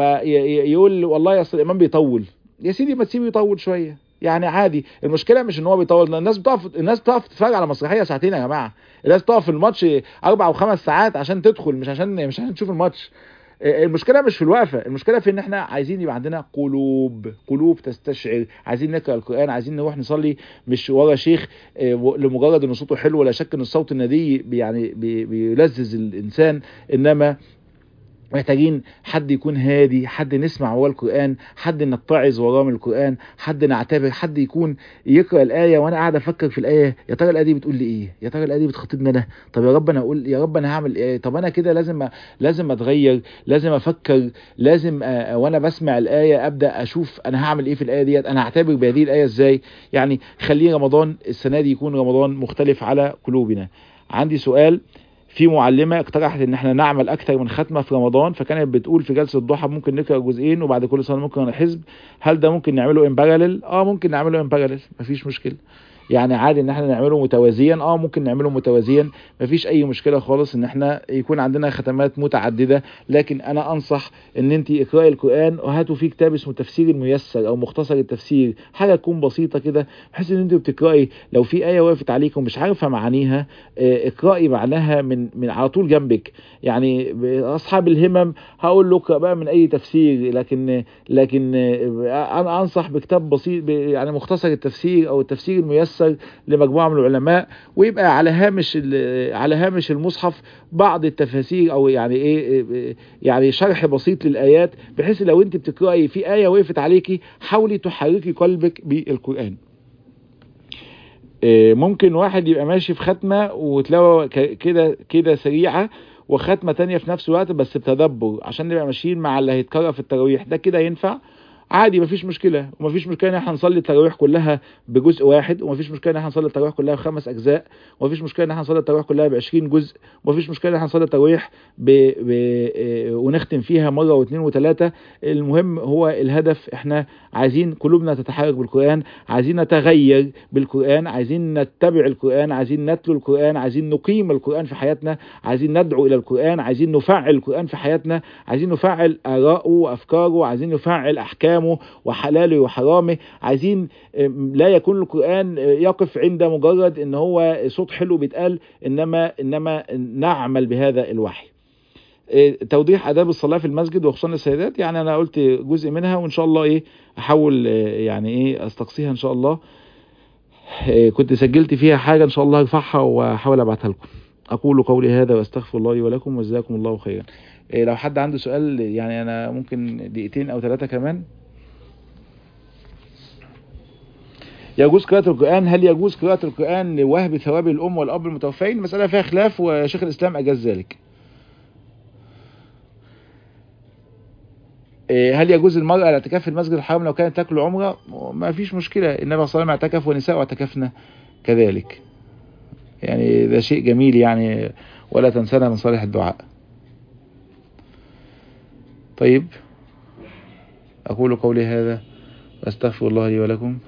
فيقول والله يا الامام بيطول يا سيدي ما تسيبه يطول شويه يعني عادي المشكله مش ان هو بيطول الناس بتقف الناس بتقف تتفرج على مسرحيه ساعتين يا جماعه الناس بتقف في الماتش اربع او خمس ساعات عشان تدخل مش عشان مش عشان تشوف الماتش المشكله مش في الوقفه المشكله في ان احنا عايزين يبقى عندنا قلوب قلوب تستشعر عايزين نقرا القران عايزين نروح نصلي مش ورا شيخ لمجرد ان صوته حلو ولا شك ان الصوت الندي يعني بيلذذ الانسان انما محتاجين حد يكون هادي حد نسمع وراه القرآن حد نتعظ وراه من القرآن حد نعتبر حد يكون يقرأ الآية وأنا قاعد أفكر في الآية يا ترى الآية دي بتقول لي إيه يا ترى الآية دي بتخاطبني أنا طب يا رب أنا أقول يا رب أنا هعمل إيه طب أنا كده لازم أ... لازم أتغير لازم أفكر لازم أ... وأنا بسمع الآية أبدأ أشوف أنا هعمل إيه في الآية ديت أنا هعتبر بهذه الآية إزاي يعني خليه رمضان السنة دي يكون رمضان مختلف على قلوبنا عندي سؤال في معلمه اقترحت ان احنا نعمل اكثر من ختمه في رمضان فكانت بتقول في جلسه الضحى ممكن نقرا جزئين وبعد كل سنه ممكن نقرا حزب هل ده ممكن نعمله ان باراليل اه ممكن نعمله ان باراليل مفيش مشكله يعني عادي ان احنا نعمله متوازيا اه ممكن نعمله متوازيا مفيش اي مشكله خالص ان احنا يكون عندنا ختمات متعدده لكن انا انصح ان انت اقراي القران وهاتوا فيه كتاب اسمه تفسير الميسر او مختصر التفسير حاجه تكون بسيطه كده بحيث ان انت بتقراي لو في ايه وقفت عليك ومش عارفه معانيها اه اقراي معناها من من على طول جنبك يعني اصحاب الهمم هقول له اقرا بقى من اي تفسير لكن لكن اه انا انصح بكتاب بسيط يعني مختصر التفسير او التفسير الميسر ميسر لمجموعه من العلماء ويبقى على هامش على هامش المصحف بعض التفاسير او يعني ايه يعني شرح بسيط للايات بحيث لو انت بتقراي في ايه وقفت عليكي حاولي تحركي قلبك بالقران ممكن واحد يبقى ماشي في ختمه وتلاقوا كده كده سريعه وختمه تانية في نفس الوقت بس بتدبر عشان نبقى ماشيين مع اللي هيتكرر في التراويح ده كده ينفع عادي مفيش مشكله ومفيش مشكله ان احنا نصلي التراويح كلها بجزء واحد ومفيش مشكله ان احنا نصلي التراويح كلها بخمس اجزاء ومفيش مشكله ان احنا نصلي التراويح كلها ب 20 جزء ومفيش مشكله ان احنا نصلي التراويح ب... ب... ونختم فيها مره واثنين وثلاثه المهم هو الهدف احنا عايزين قلوبنا تتحرك بالقران عايزين نتغير بالقران عايزين نتبع القران عايزين نتلو القران عايزين نقيم القران في حياتنا عايزين ندعو الى القران عايزين نفعل القران في حياتنا عايزين نفعل اراءه وافكاره عايزين نفعل احكامه وحلاله وحرامه عايزين لا يكون القرآن يقف عند مجرد ان هو صوت حلو بيتقال انما انما نعمل بهذا الوحي توضيح اداب الصلاه في المسجد وخصوصا السيدات يعني انا قلت جزء منها وان شاء الله ايه احاول يعني ايه استقصيها ان شاء الله كنت سجلت فيها حاجه ان شاء الله ارفعها واحاول ابعتها لكم اقول قولي هذا واستغفر الله لي ولكم وجزاكم الله خيرا لو حد عنده سؤال يعني انا ممكن دقيقتين او ثلاثه كمان يجوز قراءة القرآن هل يجوز قراءة القرآن لوهب ثواب الأم والأب المتوفين مسألة فيها خلاف وشيخ الإسلام أجاز ذلك هل يجوز المرأة الاعتكاف في المسجد الحرام لو كانت تاكل عمرة ما فيش مشكلة النبي صلى الله عليه وسلم اعتكف ونساء اعتكفنا كذلك يعني ده شيء جميل يعني ولا تنسانا من صالح الدعاء طيب أقول قولي هذا وأستغفر الله لي ولكم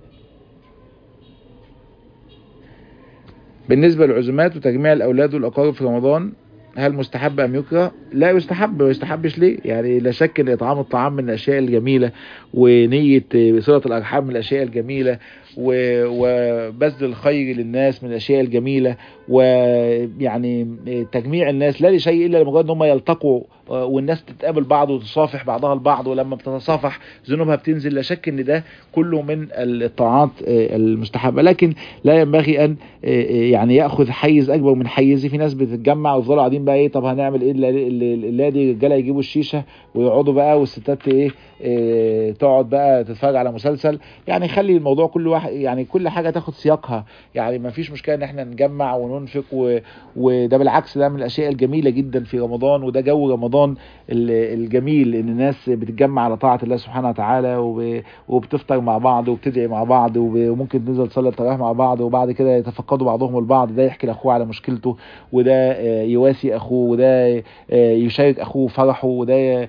بالنسبة للعزومات وتجميع الأولاد والأقارب في رمضان هل مستحب أم يكره؟ لا يستحب ما يستحبش ليه؟ يعني لا شك أن إطعام الطعام من الأشياء الجميلة ونية صلة الأرحام من الأشياء الجميلة وبذل الخير للناس من الأشياء الجميلة ويعني تجميع الناس لا لشيء إلا لمجرد أنهم يلتقوا والناس تتقابل بعض وتصافح بعضها البعض ولما بتتصافح ذنوبها بتنزل لا شك ان ده كله من الطاعات المستحبه لكن لا ينبغي ان يعني ياخذ حيز اكبر من حيزه في ناس بتتجمع ويفضلوا قاعدين بقى ايه طب هنعمل ايه اللي دي الرجاله يجيبوا الشيشه ويقعدوا بقى والستات ايه, إيه تقعد بقى تتفرج على مسلسل يعني خلي الموضوع كل واحد يعني كل حاجه تاخد سياقها يعني ما فيش مشكله ان احنا نجمع وننفق و... وده بالعكس ده من الاشياء الجميله جدا في رمضان وده جو رمضان الجميل ان الناس بتتجمع على طاعه الله سبحانه وتعالى وبتفطر مع بعض وبتدعي مع بعض وممكن تنزل تصلي التراويح مع بعض وبعد كده يتفقدوا بعضهم البعض ده يحكي لاخوه على مشكلته وده يواسي اخوه وده يشارك اخوه فرحه وده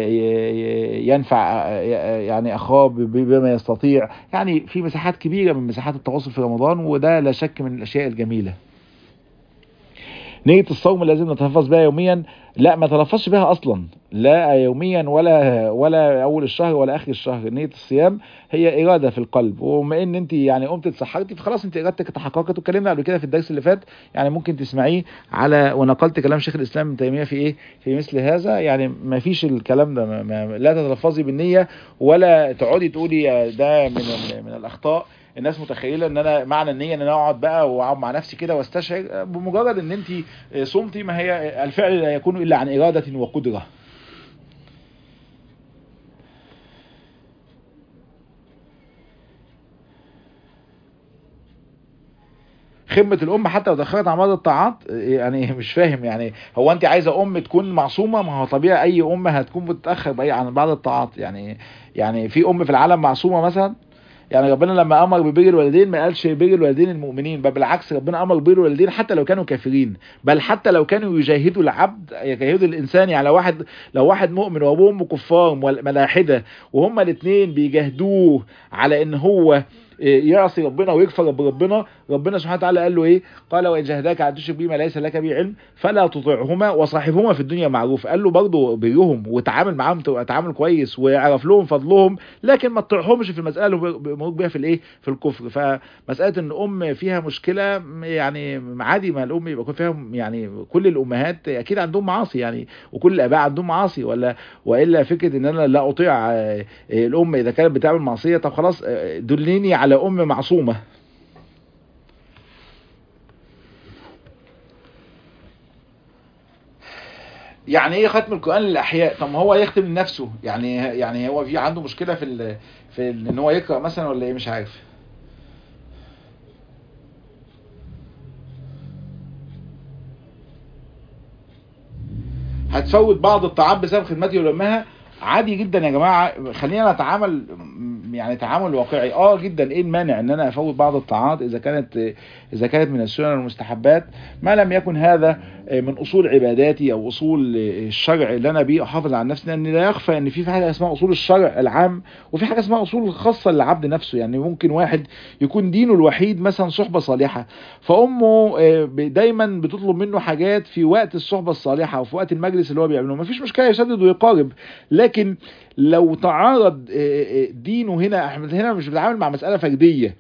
ينفع يعني اخاه بما يستطيع يعني في مساحات كبيره من مساحات التواصل في رمضان وده لا شك من الاشياء الجميله نية الصوم لازم نتلفظ بها يوميا لا ما تلفظش بها اصلا لا يوميا ولا ولا اول الشهر ولا اخر الشهر نية الصيام هي اراده في القلب وبما ان انت يعني قمت اتسحرتي فخلاص انت ارادتك تحققت واتكلمنا قبل كده في الدرس اللي فات يعني ممكن تسمعيه على ونقلت كلام شيخ الاسلام ابن تيميه في ايه في مثل هذا يعني ما فيش الكلام ده ما ما لا تتلفظي بالنيه ولا تقعدي تقولي ده من من الاخطاء الناس متخيله ان انا معنى النيه ان انا اقعد بقى واقعد مع نفسي كده واستشعر بمجرد ان انت صمتي ما هي الفعل لا يكون الا عن اراده وقدره خدمه الام حتى لو تاخرت عن بعض الطاعات يعني مش فاهم يعني هو انت عايزه ام تكون معصومه ما هو طبيعي اي ام هتكون بتتاخر باي عن بعض الطاعات يعني يعني في ام في العالم معصومه مثلا يعني ربنا لما امر ببر الوالدين ما قالش بر الوالدين المؤمنين بل بالعكس ربنا امر ببر الوالدين حتى لو كانوا كافرين بل حتى لو كانوا يجاهدوا العبد يجاهدوا الانسان يعني لو واحد لو واحد مؤمن وابوه وامه كفار ملاحده وهما الاثنين بيجاهدوه على ان هو يعصي ربنا ويكفر بربنا ربنا سبحانه وتعالى قال له ايه قال وان جاهداك على تشرك بما ليس لك به علم فلا تطعهما وصاحبهما في الدنيا معروف قال له برضه برهم وتعامل معاهم تبقى تعامل كويس ويعرف لهم فضلهم لكن ما تطيعهمش في المساله اللي بيمروا بيها في الايه في الكفر فمساله ان ام فيها مشكله يعني عادي ما الام يبقى فيها يعني كل الامهات اكيد عندهم معاصي يعني وكل الاباء عندهم معاصي ولا والا فكره ان انا لا اطيع الام اذا كانت بتعمل معصيه طب خلاص دلني على ام معصومه يعني ايه ختم القران للاحياء طب ما هو يختم لنفسه يعني يعني هو في عنده مشكله في ال في ال ان هو يقرا مثلا ولا ايه مش عارف هتفوت بعض الطعام بسبب خدمتي ولمها عادي جدا يا جماعه خلينا نتعامل يعني تعامل واقعي اه جدا ايه المانع ان انا افوت بعض الطاعات اذا كانت اذا كانت من السنن والمستحبات ما لم يكن هذا من اصول عباداتي او اصول الشرع اللي انا بيه احافظ على نفسي لان لا يخفى ان في حاجه اسمها اصول الشرع العام وفي حاجه اسمها اصول خاصه للعبد نفسه يعني ممكن واحد يكون دينه الوحيد مثلا صحبه صالحه فامه دايما بتطلب منه حاجات في وقت الصحبه الصالحه او في وقت المجلس اللي هو بيعمله مفيش مشكله يسدد ويقارب لكن لو تعارض دينه هنا احنا هنا مش بنتعامل مع مساله فرديه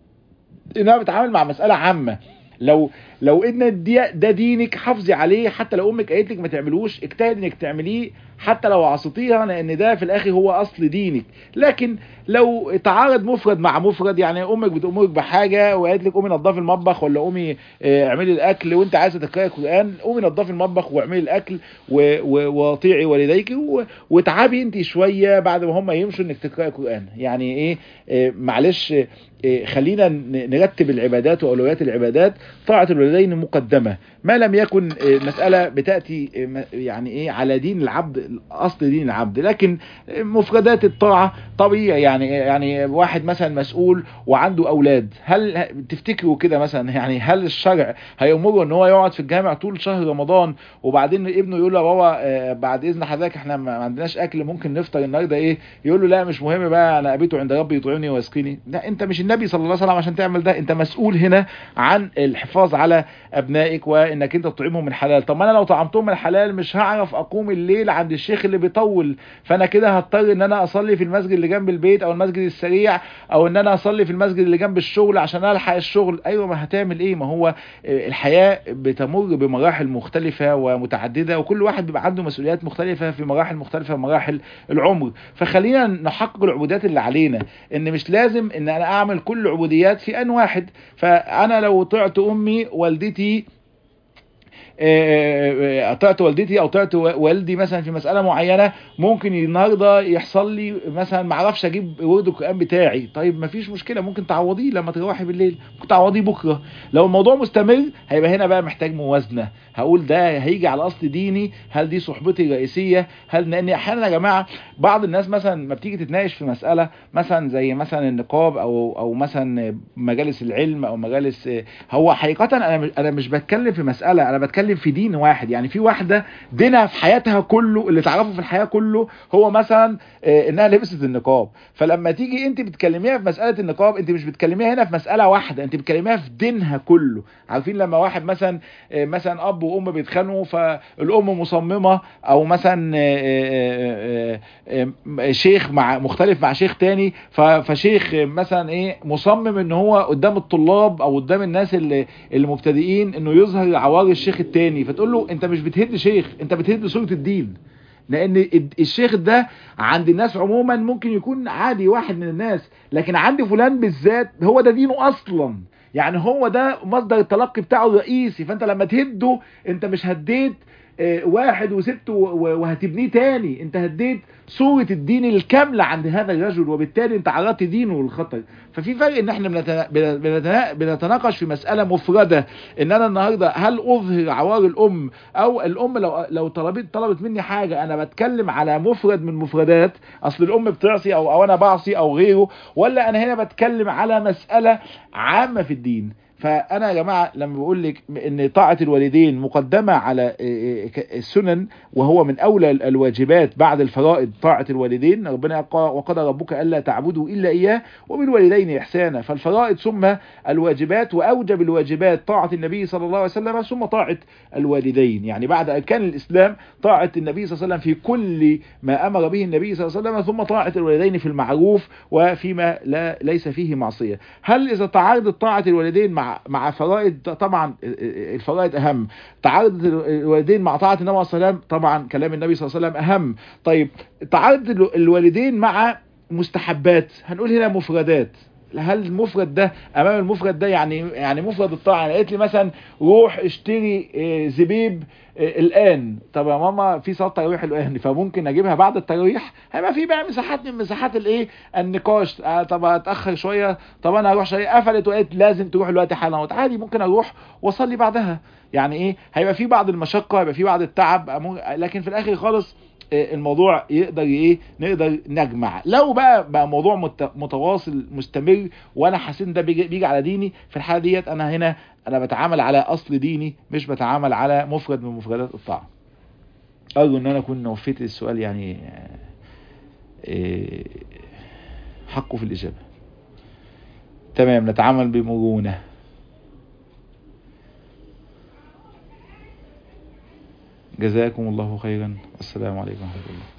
هنا بنتعامل مع مساله عامه لو لو ان دي ده دينك حافظي عليه حتى لو امك قالت لك ما تعملوش اجتهد انك تعمليه حتى لو عصيتيها لان ده في الاخر هو اصل دينك لكن لو تعارض مفرد مع مفرد يعني امك بتامرك بحاجه وقالت لك قومي نظفي المطبخ ولا قومي اعملي الاكل وانت عايزه تقراي القران قومي نظفي المطبخ واعملي الاكل واطيعي والديك وتعبي انت شويه بعد ما هم يمشوا انك تقراي القران يعني ايه, إيه معلش إيه خلينا نرتب العبادات واولويات العبادات طاعه الوالدين مقدمه ما لم يكن مساله بتاتي يعني ايه على دين العبد اصل دين العبد لكن مفردات الطاعه طبيعي يعني يعني واحد مثلا مسؤول وعنده اولاد هل تفتكروا كده مثلا يعني هل الشرع هيامره ان هو يقعد في الجامع طول شهر رمضان وبعدين ابنه يقول له بابا بعد اذن حضرتك احنا ما عندناش اكل ممكن نفطر النهارده ايه يقول له لا مش مهم بقى انا ابيته عند ربي يطعمني ويسقيني لا انت مش النبي صلى الله عليه وسلم عشان تعمل ده انت مسؤول هنا عن الحفاظ على ابنائك وانك انت تطعمهم من حلال طب ما انا لو طعمتهم من حلال مش هعرف اقوم الليل عند الشيخ اللي بيطول فانا كده هضطر ان انا اصلي في المسجد اللي جنب البيت او المسجد السريع او ان انا اصلي في المسجد اللي جنب الشغل عشان الحق الشغل ايوه ما هتعمل ايه ما هو الحياه بتمر بمراحل مختلفه ومتعدده وكل واحد بيبقى عنده مسؤوليات مختلفه في مراحل مختلفه في مراحل العمر فخلينا نحقق العبودات اللي علينا ان مش لازم ان انا اعمل كل العبوديات في ان واحد فانا لو طعت امي والدتي اطعت والدتي او اطعت والدي مثلا في مساله معينه ممكن النهارده يحصل لي مثلا ما اعرفش اجيب ورد القران بتاعي طيب ما فيش مشكله ممكن تعوضيه لما تروحي بالليل ممكن تعوضيه بكره لو الموضوع مستمر هيبقى هنا بقى محتاج موازنه هقول ده هيجي على اصل ديني هل دي صحبتي الرئيسيه هل لان احيانا يا جماعه بعض الناس مثلا ما بتيجي تتناقش في مساله مثلا زي مثلا النقاب او او مثلا مجالس العلم او مجالس هو حقيقه انا انا مش بتكلم في مساله انا بتكلم في دين واحد يعني في واحده دينها في حياتها كله اللي تعرفه في الحياه كله هو مثلا انها لبست النقاب فلما تيجي انت بتكلميها في مساله النقاب انت مش بتكلميها هنا في مساله واحده انت بتكلميها في دينها كله عارفين لما واحد مثلا مثلا اب وام بيتخانقوا فالام مصممه او مثلا شيخ مع مختلف مع شيخ تاني فشيخ مثلا ايه مصمم ان هو قدام الطلاب او قدام الناس اللي المبتدئين انه يظهر عوار الشيخ التاني فتقول له انت مش بتهد شيخ انت بتهد صوره الدين لان الشيخ ده عند الناس عموما ممكن يكون عادي واحد من الناس لكن عند فلان بالذات هو ده دينه اصلا يعني هو ده مصدر التلقي بتاعه الرئيسي فانت لما تهده انت مش هديت آه، واحد وست و- و- وهتبنيه تاني انت هديت صورة الدين الكاملة عند هذا الرجل وبالتالي انت عرضت دينه للخطر ففي فرق ان احنا بنتنا- بن- بنتنا- بنتناقش في مسألة مفردة ان انا النهاردة هل اظهر عوار الام او الام لو لو طلبت طلبت مني حاجة انا بتكلم على مفرد من مفردات اصل الام بتعصي او او انا بعصي او غيره ولا انا هنا بتكلم على مسألة عامة في الدين فانا يا جماعه لما بقول لك ان طاعه الوالدين مقدمه على السنن وهو من اولى الواجبات بعد الفرائض طاعه الوالدين ربنا قال وقضى ربك الا تعبدوا الا اياه وبالوالدين احسانا فالفرائض ثم الواجبات واوجب الواجبات طاعه النبي صلى الله عليه وسلم ثم طاعه الوالدين يعني بعد اركان الاسلام طاعه النبي صلى الله عليه وسلم في كل ما امر به النبي صلى الله عليه وسلم ثم طاعه الوالدين في المعروف وفيما لا ليس فيه معصيه هل اذا تعارضت طاعه الوالدين مع مع فرائض طبعا الفرائض اهم تعارض الوالدين مع طاعه النبي صلى الله عليه وسلم طبعا كلام النبي صلى الله عليه وسلم اهم طيب تعارض الوالدين مع مستحبات هنقول هنا مفردات هل المفرد ده امام المفرد ده يعني يعني مفرد الطاعه يعني قالت لي مثلا روح اشتري آه، زبيب آه، الان طب يا ماما في صلاه تراويح الان فممكن اجيبها بعد التراويح هيبقى في بقى مساحات من مساحات الايه النقاش آه طب اتاخر شويه طب انا هروح شويه قفلت وقالت لازم تروح دلوقتي حالا عادي ممكن اروح واصلي بعدها يعني ايه هيبقى في بعض المشقه هيبقى في بعض التعب أمو- لكن في الاخر خالص آه، الموضوع يقدر ايه نقدر نجمع لو بقى بقى موضوع مت- متواصل مستمر وانا حاسس ان ده بيجي, بيجي على ديني في الحاله ديت انا هنا انا بتعامل على اصل ديني مش بتعامل على مفرد من مفردات الطاعه ارجو ان انا اكون وفيت السؤال يعني آه، آه، حقه في الاجابه تمام نتعامل بمرونه جزاكم الله خيرا والسلام عليكم ورحمه الله